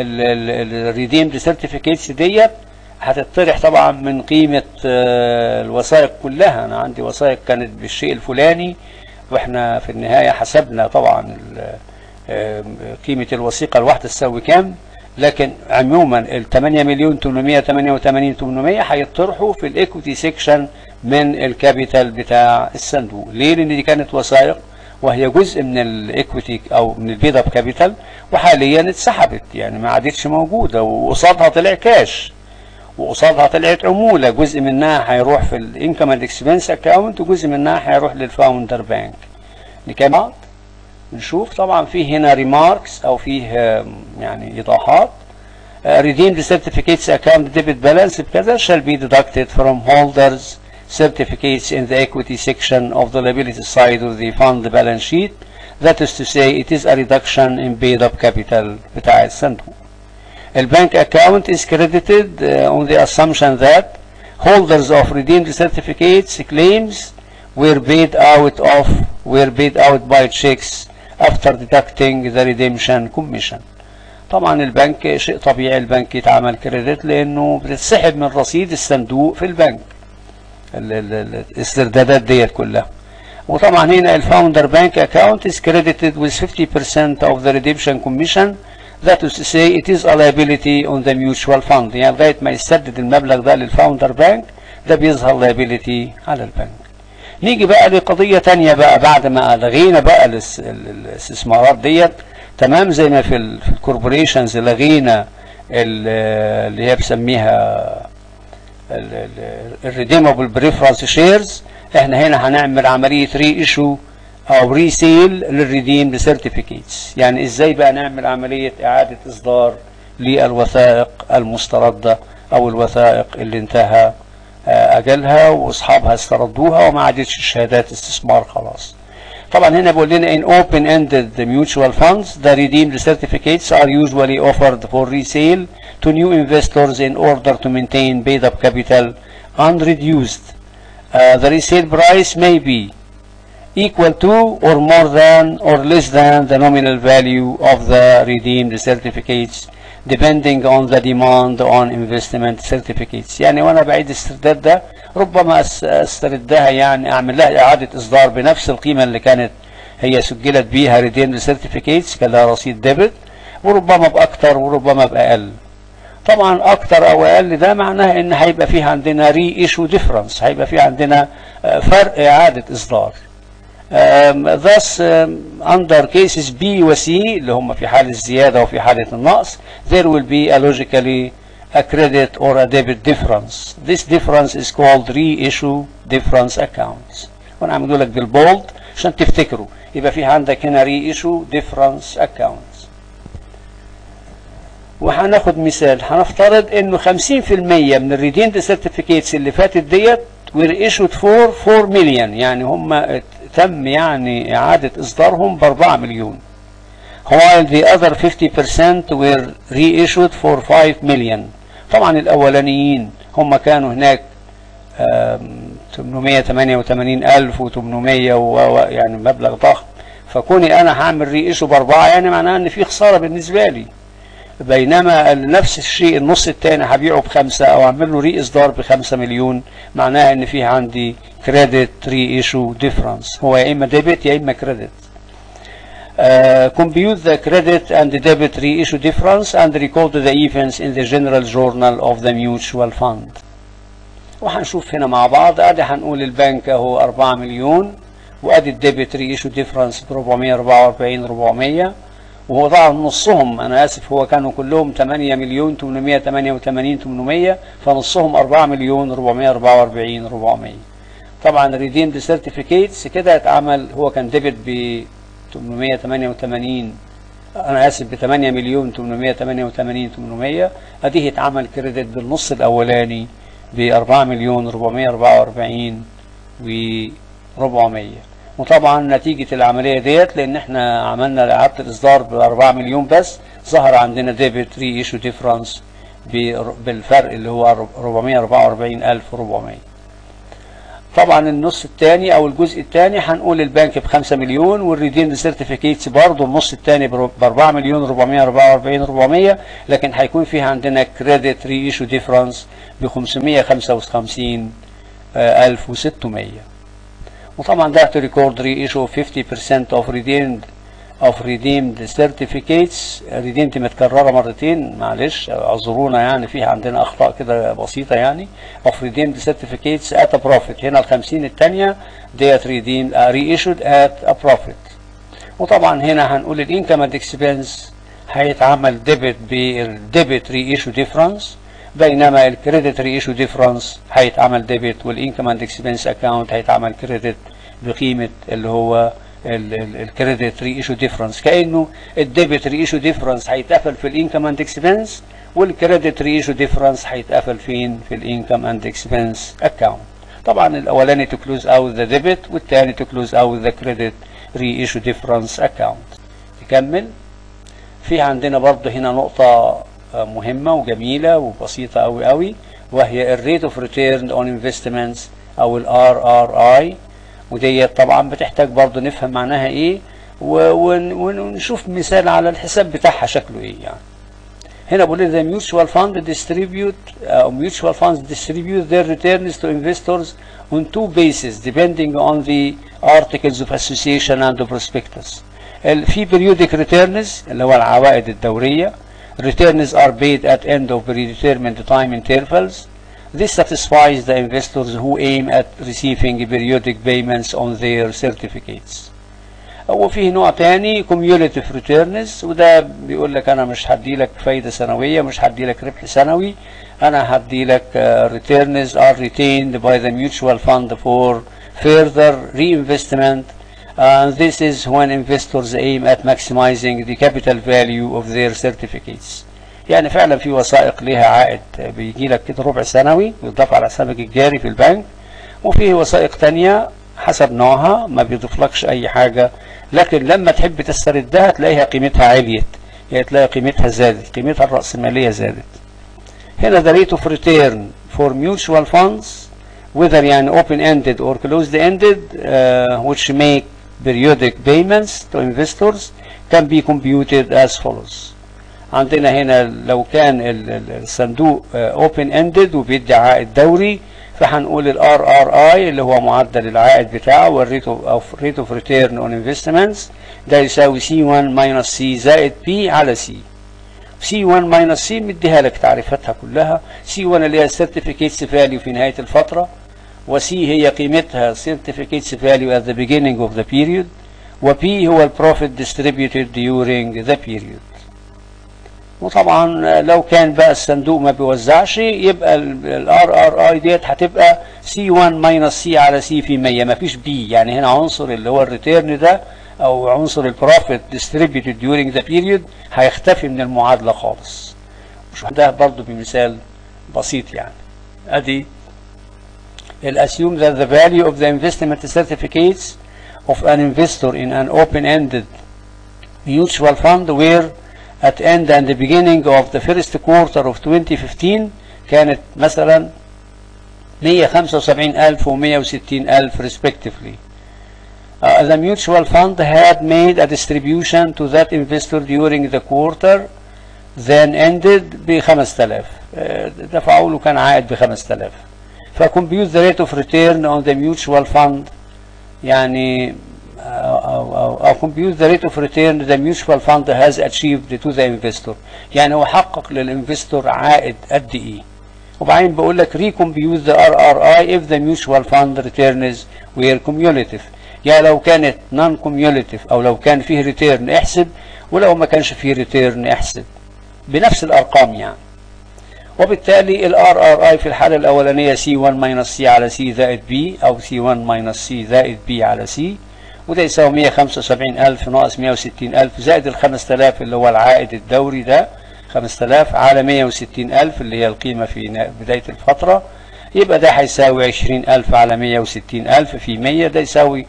ال redeemed certificates ديت هتطرح طبعا من قيمة آه، الوثائق كلها أنا عندي وثائق كانت بالشيء الفلاني وإحنا في النهاية حسبنا طبعا ال- آه، قيمة الوثيقة الواحدة تساوي كام لكن عموما ال 8 مليون 888 800 هيطرحوا في الايكوتي سيكشن من الكابيتال بتاع الصندوق ليه لان دي كانت وثائق وهي جزء من الايكويتي او من البيد اب كابيتال وحاليا اتسحبت يعني ما عادتش موجوده وقصادها طلع كاش وقصادها طلعت عموله جزء منها هيروح في الانكم اند اكسبنس اكاونت وجزء منها هيروح للفاوندر بانك نكمل نشوف طبعا في هنا ريماركس او فيه آم، يعني ايضاحات Uh, redeemed certificates account debit balance بكذا shall be deducted from holders certificates in the equity section of the liability side of the fund balance sheet that is to say it is a reduction in paid up capital بتاع الصندوق البنك account is credited uh, on the assumption that holders of redeemed certificates claims were paid out of were paid out by checks after deducting the redemption commission طبعا البنك شيء طبيعي البنك يتعمل كريدت لانه بتتسحب من رصيد الصندوق في البنك ال- ال- ال- الاستردادات ديت كلها وطبعا هنا الفاوندر بانك اكاونت is credited with 50% of the redemption commission that is to say it is a liability on the mutual fund يعني لغايه ما يسدد المبلغ ده للفاوندر بانك ده بيظهر liability على البنك نيجي بقى لقضية تانية بقى بعد ما لغينا بقى الاس- ال- الاستثمارات ديت تمام زي ما في ال- في الكوربوريشنز لغينا ال- اللي هي بسميها الريديمبل بريفرنس شيرز احنا هنا هنعمل عملية ري ايشو او ريسيل للريديم سيرتيفيكيتس يعني ازاي بقى نعمل عملية اعادة اصدار للوثائق المستردة او الوثائق اللي انتهى آه، اجلها واصحابها استردوها وما عادتش شهادات استثمار خلاص طبعا هنا بيقول لنا in open ended mutual funds the redeemed certificates are usually offered for resale to new investors in order to maintain paid up capital unreduced uh, the resale price may be equal to or more than or less than the nominal value of the redeemed certificates depending on the demand on investment certificates يعني وانا بعيد الاسترداد ده ربما أس- استردها يعني اعمل لها اعادة اصدار بنفس القيمة اللي كانت هي سجلت بيها redeemed certificates كان لها رصيد ديبت وربما باكتر وربما باقل طبعا اكتر او اقل ده معناه ان هيبقى فيه عندنا ري ايشو ديفرنس هيبقى فيه عندنا آه، فرق اعادة اصدار Um, thus um, under cases B و C اللي هم في حالة الزيادة وفي حالة النقص there will be a logically a credit or a debit difference this difference is called reissue difference accounts وانا عامله لك بالبولد عشان تفتكروا يبقى في عندك هنا reissue difference accounts وهناخد مثال هنفترض انه 50% من الريديند سيرتيفيكيتس اللي فاتت ديت were issued for 4 million يعني هم تم يعني إعادة إصدارهم ب 4 مليون while the other 50% were reissued for 5 million طبعا الأولانيين هم كانوا هناك 888 ألف و800 يعني مبلغ ضخم فكوني أنا هعمل ري ايشو بأربعة يعني معناها إن في خسارة بالنسبة لي بينما نفس الشيء النص الثاني هبيعه بخمسة أو أعمل له ري إصدار بخمسة مليون معناها إن في عندي كريدت ري ايشو ديفرنس هو يا إما ديبت يا إما كريدت Uh, compute the credit and the debit reissue difference and record the events in the general journal of the mutual fund. وهنشوف هنا مع بعض ادي هنقول البنك اهو 4 مليون وادي الديبت ريشو ديفرنس ب 444 400 وهو طبعا نصهم انا اسف هو كانوا كلهم 8 مليون 888 800 فنصهم 4 مليون 444 400 طبعا ريديمد سيرتيفيكيتس كده اتعمل هو كان ديبت ب 888 انا اسف ب 8 مليون 888 800 اديه اتعمل كريدت بالنص الاولاني ب 4 مليون 444 و 400 وطبعا نتيجة العملية ديت لأن احنا عملنا إعادة الإصدار ب 4 مليون بس ظهر عندنا ديبت ري ايشو ديفرنس بالفرق اللي هو 444400 طبعا النص الثاني او الجزء الثاني هنقول البنك ب 5 مليون والريديم سيرتيفيكيتس برضه النص الثاني ب 4 مليون 444 400 لكن هيكون فيها عندنا كريدت ري ايشو ديفرنس ب 555 1600 وطبعا ده to record reissue 50% of redeemed of redeemed certificates redeemed متكررة مرتين معلش اعذرونا يعني فيها عندنا اخطاء كده بسيطة يعني of redeemed certificates at a profit هنا ال 50 الثانية ديت redeemed uh, reissued at a profit وطبعا هنا هنقول الانكم اند اكسبنس هيتعمل ديبت بالديبت ري ايشو ديفرنس بينما الكريدت ري ايشو ديفرنس هيتعمل ديبت والانكم اند اكسبنس اكاونت هيتعمل كريدت بقيمه اللي هو الكريدت ري ايشو ديفرنس كانه الديبت ري ايشو ديفرنس هيتقفل في الانكم اند اكسبنس والكريدت ري ايشو ديفرنس هيتقفل فين في الانكم اند اكسبنس اكاونت طبعا الاولاني تو كلوز اوت ذا ديبت والثاني تو كلوز اوت ذا كريدت ري ايشو ديفرنس اكاونت نكمل في عندنا برضه هنا نقطه مهمة وجميلة وبسيطة أوي أوي وهي الريت اوف ريتيرن اون انفستمنتس أو الار ار اي ودي طبعا بتحتاج برضه نفهم معناها ايه ونشوف مثال على الحساب بتاعها شكله ايه يعني هنا بقول the mutual fund distribute uh, mutual funds distribute their returns to investors on two bases depending on the articles of association and the prospectus في periodic returns اللي هو العوائد الدورية returns are paid at end of predetermined time intervals. This satisfies the investors who aim at receiving periodic payments on their certificates. وفيه نوع تاني cumulative returns وده بيقول لك انا مش هدي لك فايدة سنوية مش هدي لك ربح سنوي انا هدي لك uh, returns are retained by the mutual fund for further reinvestment and this is when investors aim at maximizing the capital value of their certificates يعني فعلا في وثائق ليها عائد بيجي لك كده ربع سنوي بيضاف على حسابك الجاري في البنك وفي وثائق تانية حسب نوعها ما بيضيفلكش اي حاجة لكن لما تحب تستردها تلاقيها قيمتها عليت يعني تلاقي قيمتها زادت قيمتها الرأسمالية زادت هنا the rate of return for mutual funds whether يعني open ended or closed ended uh, which make periodic payments to investors can be computed as follows عندنا هنا لو كان الصندوق open ended وبيدي عائد دوري فهنقول الار ار اي اللي هو معدل العائد بتاعه والريت اوف ريت اوف ريتيرن اون انفستمنتس ده يساوي سي 1 ماينس سي زائد بي على سي سي 1 ماينس سي مديها لك تعريفاتها كلها سي 1 اللي هي السيرتيفيكيتس فاليو في نهايه الفتره وسي هي قيمتها certificates value at the beginning of the period وP هو ال profit distributed during the period وطبعا لو كان بقى الصندوق ما بيوزعش يبقى ال RRI ديت هتبقى C1 minus C على C في 100 ما فيش B يعني هنا عنصر اللي هو الريتيرن ده او عنصر البروفيت distributed during the period هيختفي من المعادلة خالص مش ده برضو بمثال بسيط يعني ادي it assumes that the value of the investment certificates of an investor in an open-ended mutual fund were at end and the beginning of the first quarter of 2015 كانت مثلا 175,000 و 160,000 respectively. Uh, the mutual fund had made a distribution to that investor during the quarter then ended ب 5000 uh, دفعوا له كان عائد ب 5000 فcompute the rate of return on the mutual fund يعني أو, أو, أو compute the rate of return the mutual fund has achieved to the investor يعني هو حقق للانفستور عائد قد ايه وبعدين بقول لك recompute the RRI if the mutual fund returns were cumulative يعني لو كانت non cumulative او لو كان فيه return احسب ولو ما كانش فيه return احسب بنفس الارقام يعني وبالتالي ال RRI في الحالة الأولانية C1 minus C على C زائد B أو C1 minus C زائد B على C وده يساوي 175,000 ناقص 160,000 زائد ال 5000 اللي هو العائد الدوري ده 5000 على 160,000 اللي هي القيمة في بداية الفترة يبقى ده هيساوي 20,000 على 160,000 في 100 ده يساوي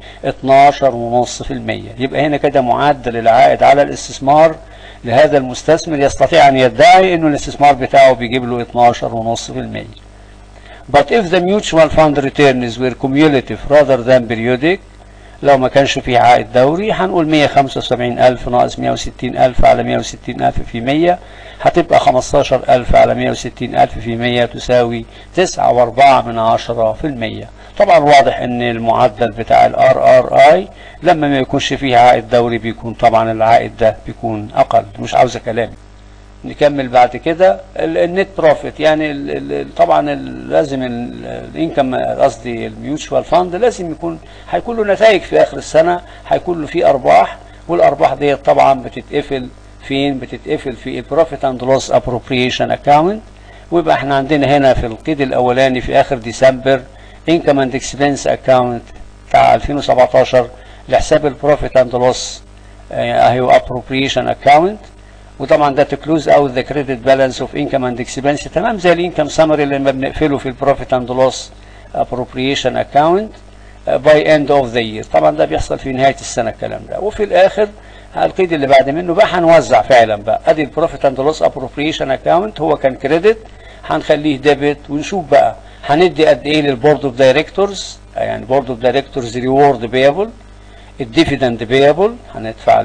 12.5% يبقى هنا كده معدل العائد على الاستثمار لهذا المستثمر يستطيع أن يدعي أنه الاستثمار بتاعه بيجيب له 12.5% But if the mutual fund returns were cumulative rather than periodic لو ما كانش فيه عائد دوري هنقول 175,000 ناقص 160,000 على 160,000 في 100 هتبقى 15,000 على 160,000 في 100 تساوي 9.4 من 10 في المية طبعا واضح ان المعدل بتاع الار ار اي لما ما يكونش فيه عائد دوري بيكون طبعا العائد ده بيكون اقل مش عاوزه كلام نكمل بعد كده النت بروفيت يعني ال ال طبعا ال لازم الانكم قصدي الميوتشوال فاند لازم يكون هيكون له نتائج في اخر السنه هيكون له فيه ارباح والارباح ديت طبعا بتتقفل فين بتتقفل في البروفيت اند لوس ابروبريشن اكاونت ويبقى احنا عندنا هنا في القيد الاولاني في اخر ديسمبر انكم اند اكسبنس اكاونت بتاع 2017 لحساب البروفيت اند لوس اهي ابروبريشن اكاونت وطبعا ده تكلوز اوت ذا كريدت بالانس اوف انكم اند اكسبنس تمام زي الانكم سمري اللي لما بنقفله في البروفيت اند لوس ابروبريشن اكاونت باي اند اوف ذا يير طبعا ده بيحصل في نهايه السنه الكلام ده وفي الاخر القيد اللي بعد منه بقى هنوزع فعلا بقى ادي البروفيت اند لوس ابروبريشن اكاونت هو كان كريدت هنخليه ديبت ونشوف بقى هندي قد ايه للبورد اوف دايركتورز يعني بورد اوف دايركتورز ريورد بيبل الديفيدند بيبل هندفع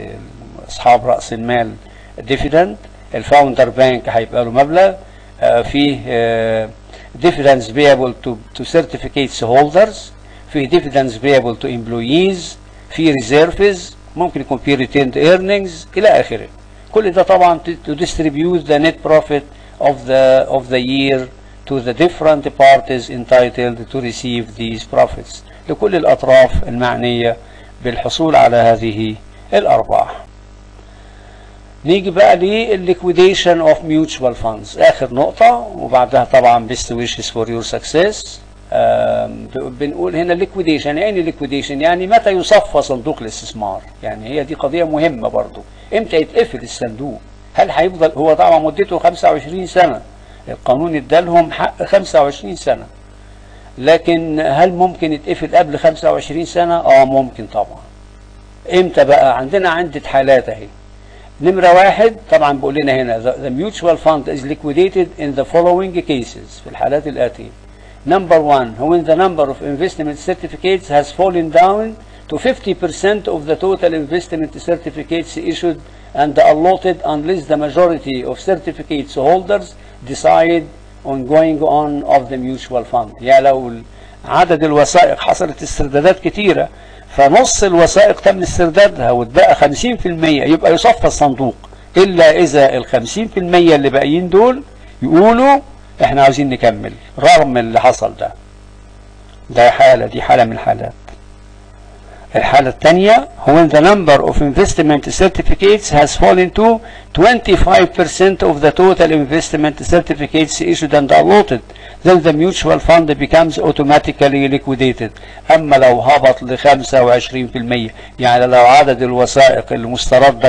لاصحاب راس المال ديفيدند الفاوندر بانك هيبقى له مبلغ آه فيه ديفيدنز بيبل تو تو سيرتيفيكيتس هولدرز فيه ديفيدنز بيبل تو امبلويز في ريزيرفز ممكن يكون في ريتيند ايرنينجز الى اخره كل ده طبعا to distribute the net profit of the of the year to the different parties entitled to receive these profits لكل الأطراف المعنية بالحصول على هذه الأرباح نيجي بقى للliquidation of mutual funds آخر نقطة وبعدها طبعا best wishes for your success بنقول هنا liquidation يعني liquidation يعني متى يصفى صندوق الاستثمار يعني هي دي قضية مهمة برضو امتى يتقفل الصندوق هل هيفضل هو طبعا مدته 25 سنة القانون ادالهم حق 25 سنة لكن هل ممكن يتقفل قبل 25 سنة اه ممكن طبعا امتى بقى عندنا عدة حالات اهي نمرة واحد طبعا بيقول لنا هنا the mutual fund is liquidated in the following cases في الحالات الآتية number one when the number of investment certificates has fallen down to 50% of the total investment certificates issued and allotted unless the majority of certificates holders decide on going on of the mutual fund يعني لو عدد الوثائق حصلت استردادات كتيرة فنص الوثائق تم استردادها واتبقى 50% يبقى يصفى الصندوق إلا إذا ال 50% اللي باقيين دول يقولوا إحنا عاوزين نكمل رغم اللي حصل ده ده حالة دي حالة من الحالات الحالة الثانية when the number of investment certificates has fallen to 25% of the total investment certificates issued and allotted then the mutual fund becomes automatically liquidated أما لو هبط ل 25% يعني لو عدد الوثائق المستردة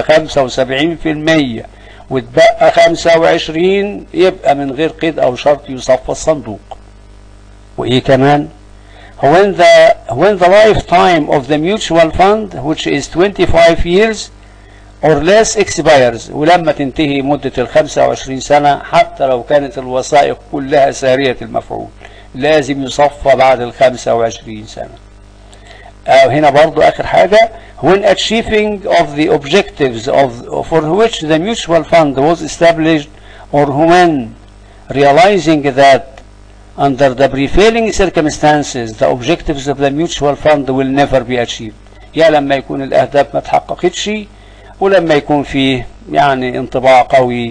75% واتبقى 25 يبقى من غير قيد أو شرط يصفى الصندوق وايه كمان when the when the lifetime of the mutual fund which is 25 years or less expires ولما تنتهي مدة ال 25 سنة حتى لو كانت الوثائق كلها سارية المفعول لازم يصفى بعد ال 25 سنة آه هنا برضو آخر حاجة when achieving of the objectives of for which the mutual fund was established or when realizing that under the prevailing circumstances the objectives of the mutual fund will never be achieved يا لما يكون الأهداف ما تحققتش ولما يكون فيه يعني انطباع قوي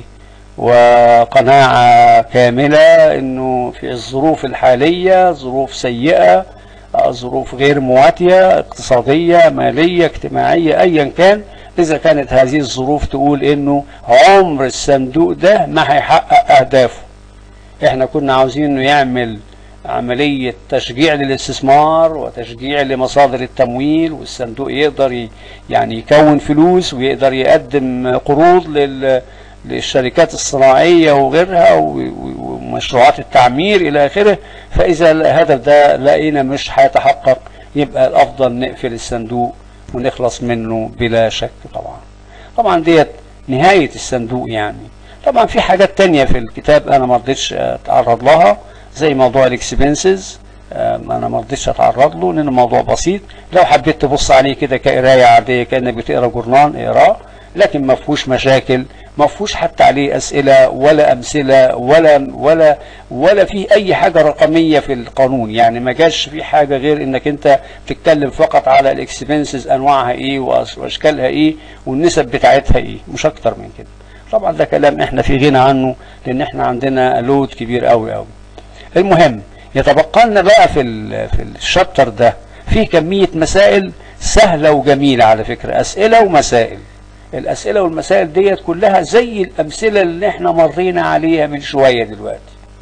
وقناعة كاملة انه في الظروف الحالية ظروف سيئة ظروف غير مواتية اقتصادية مالية اجتماعية ايا كان اذا كانت هذه الظروف تقول انه عمر الصندوق ده ما هيحقق اهدافه احنا كنا عاوزين انه يعمل عملية تشجيع للاستثمار وتشجيع لمصادر التمويل والصندوق يقدر يعني يكون فلوس ويقدر يقدم قروض لل للشركات الصناعية وغيرها ومشروعات التعمير إلى آخره فإذا الهدف ده لقينا مش هيتحقق يبقى الأفضل نقفل الصندوق ونخلص منه بلا شك طبعا طبعا ديت نهاية الصندوق يعني طبعا في حاجات تانية في الكتاب أنا ما رضيتش أتعرض لها زي موضوع الاكسبنسز انا ما رضيتش اتعرض له لان الموضوع بسيط لو حبيت تبص عليه كده كقرايه عاديه كانك بتقرا جورنال اقراه لكن ما فيهوش مشاكل ما فيهوش حتى عليه اسئله ولا امثله ولا ولا ولا فيه اي حاجه رقميه في القانون يعني ما جاش في حاجه غير انك انت بتتكلم فقط على الاكسبنسز انواعها ايه واشكالها ايه والنسب بتاعتها ايه مش اكتر من كده طبعا ده كلام احنا في غنى عنه لان احنا عندنا لود كبير قوي قوي المهم يتبقى لنا بقى في في الشابتر ده في كميه مسائل سهله وجميله على فكره اسئله ومسائل الاسئله والمسائل ديت كلها زي الامثله اللي احنا مرينا عليها من شويه دلوقتي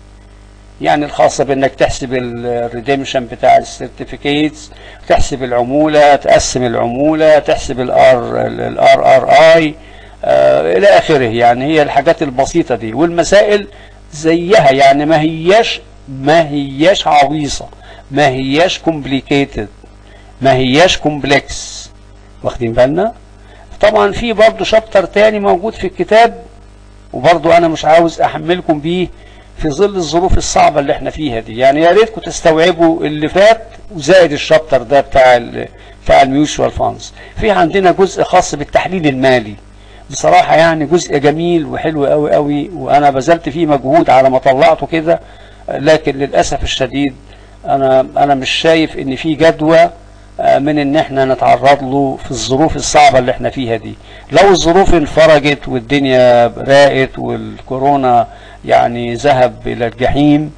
يعني الخاصة بانك تحسب الريديمشن بتاع السيرتيفيكيتس تحسب العمولة تقسم العمولة تحسب الار الار ار اي الى اخره يعني هي الحاجات البسيطة دي والمسائل زيها يعني ما هياش ما هياش عويصة ما هياش كومبليكيتد ما هياش كومبلكس واخدين بالنا طبعا في برضه شابتر تاني موجود في الكتاب وبرضه انا مش عاوز احملكم بيه في ظل الظروف الصعبة اللي احنا فيها دي يعني يا ريتكم تستوعبوا اللي فات وزائد الشابتر ده بتاع ال بتاع الميوشوال فاندز في عندنا جزء خاص بالتحليل المالي بصراحة يعني جزء جميل وحلو قوي قوي وانا بذلت فيه مجهود على ما طلعته كده لكن للأسف الشديد أنا أنا مش شايف إن في جدوى من إن إحنا نتعرض له في الظروف الصعبة اللي إحنا فيها دي لو الظروف انفرجت والدنيا راقت والكورونا يعني ذهب إلى الجحيم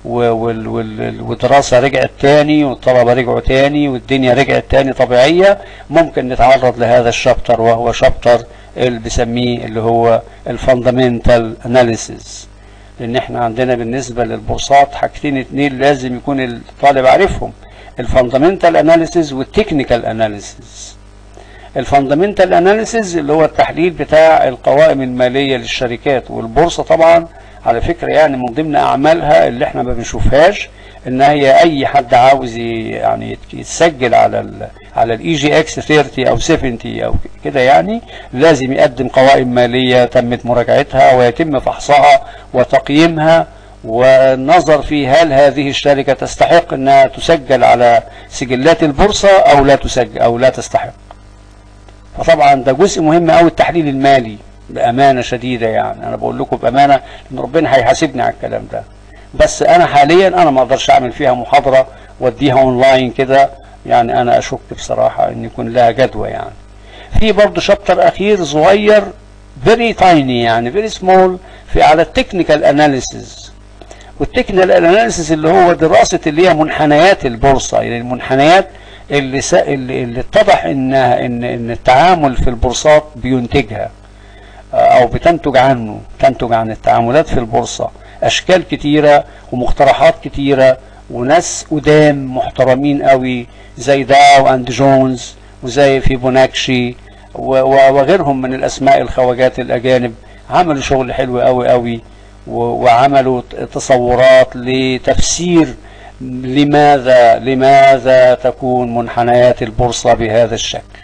والدراسة رجعت تاني والطلبة رجعوا تاني والدنيا رجعت تاني طبيعية ممكن نتعرض لهذا الشابتر وهو شابتر اللي بسميه اللي هو الفاندامنتال اناليسيس لان احنا عندنا بالنسبه للبورصات حاجتين اتنين لازم يكون الطالب عارفهم الفاندامنتال اناليسيز والتكنيكال اناليسيز الفاندامنتال اناليسيز اللي هو التحليل بتاع القوائم الماليه للشركات والبورصه طبعا على فكره يعني من ضمن اعمالها اللي احنا ما بنشوفهاش ان هي اي حد عاوز يعني يتسجل على ال على الاي جي اكس 30 او 70 او كده يعني لازم يقدم قوائم ماليه تمت مراجعتها ويتم فحصها وتقييمها والنظر في هل هذه الشركه تستحق انها تسجل على سجلات البورصه او لا تسجل او لا تستحق. فطبعا ده جزء مهم قوي التحليل المالي بامانه شديده يعني انا بقول لكم بامانه ان ربنا هيحاسبني على الكلام ده. بس انا حاليا انا ما اقدرش اعمل فيها محاضره واديها اونلاين كده يعني انا اشك بصراحه ان يكون لها جدوى يعني في برضه شابتر اخير صغير فيري تايني يعني فيري سمول في على التكنيكال اناليسيز والتكنيكال اناليسيز اللي هو دراسه اللي هي منحنيات البورصه يعني المنحنيات اللي سا... اللي, اللي اتضح انها ان ان التعامل في البورصات بينتجها او بتنتج عنه تنتج عن التعاملات في البورصه اشكال كتيره ومقترحات كتيره وناس قدام محترمين قوي زي داو اند جونز وزي فيبوناكشي وغيرهم من الاسماء الخواجات الاجانب عملوا شغل حلو قوي قوي وعملوا تصورات لتفسير لماذا لماذا تكون منحنيات البورصة بهذا الشكل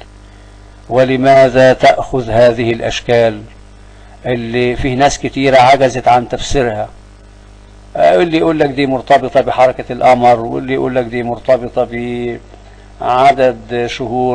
ولماذا تأخذ هذه الأشكال اللي فيه ناس كتيرة عجزت عن تفسيرها اللي يقول لك دي مرتبطة بحركة القمر واللي يقول لك دي مرتبطة بعدد شهور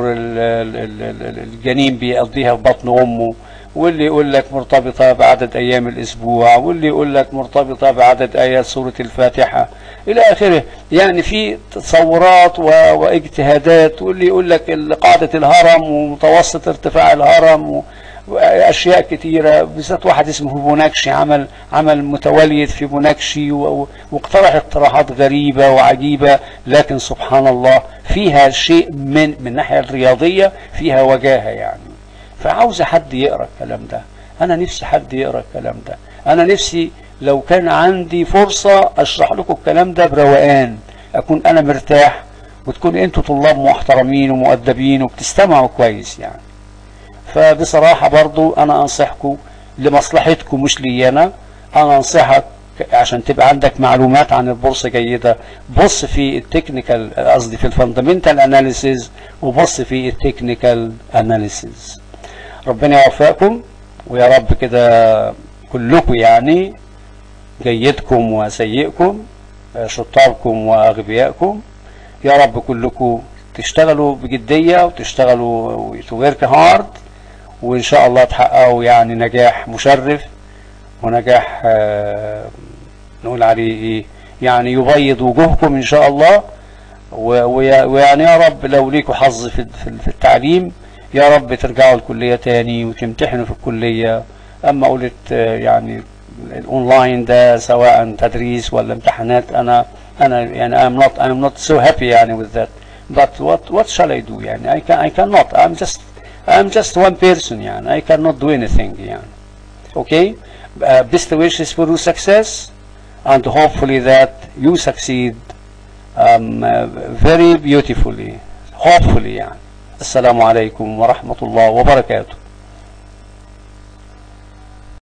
الجنين بيقضيها في بطن أمه واللي يقول لك مرتبطة بعدد أيام الأسبوع واللي يقول لك مرتبطة بعدد آيات سورة الفاتحة إلى آخره يعني في تصورات واجتهادات واللي يقول لك قاعدة الهرم ومتوسط ارتفاع الهرم واشياء كتيره بالذات واحد اسمه بوناكشي عمل عمل متوليد في بوناكشي واقترح اقتراحات غريبه وعجيبه لكن سبحان الله فيها شيء من من الناحيه الرياضيه فيها وجاهه يعني فعاوز حد يقرا الكلام ده انا نفسي حد يقرا الكلام ده انا نفسي لو كان عندي فرصه اشرح لكم الكلام ده بروقان اكون انا مرتاح وتكون انتوا طلاب محترمين ومؤدبين وبتستمعوا كويس يعني فبصراحة برضو أنا أنصحكم لمصلحتكم مش لي أنا أنا أنصحك عشان تبقى عندك معلومات عن البورصة جيدة بص في التكنيكال قصدي في الفاندمنتال اناليسيز وبص في التكنيكال اناليسيز ربنا يوفقكم ويا رب كده كلكم يعني جيدكم وسيئكم شطاركم واغبيائكم يا رب كلكم تشتغلوا بجدية وتشتغلوا ورك هارد وإن شاء الله تحققوا يعني نجاح مشرف ونجاح آه نقول عليه إيه يعني يبيض وجوهكم إن شاء الله ويعني يا رب لو ليكوا حظ في في التعليم يا رب ترجعوا الكلية تاني وتمتحنوا في الكلية أما قلت آه يعني الأونلاين ده سواء تدريس ولا امتحانات أنا أنا يعني I'm not I'm not so happy يعني with that but what what shall I do يعني I can I cannot I'm just I'm just one person يعني I cannot do anything يعني okay uh, best wishes for your success and hopefully that you succeed um, uh, very beautifully hopefully يعني السلام عليكم ورحمة الله وبركاته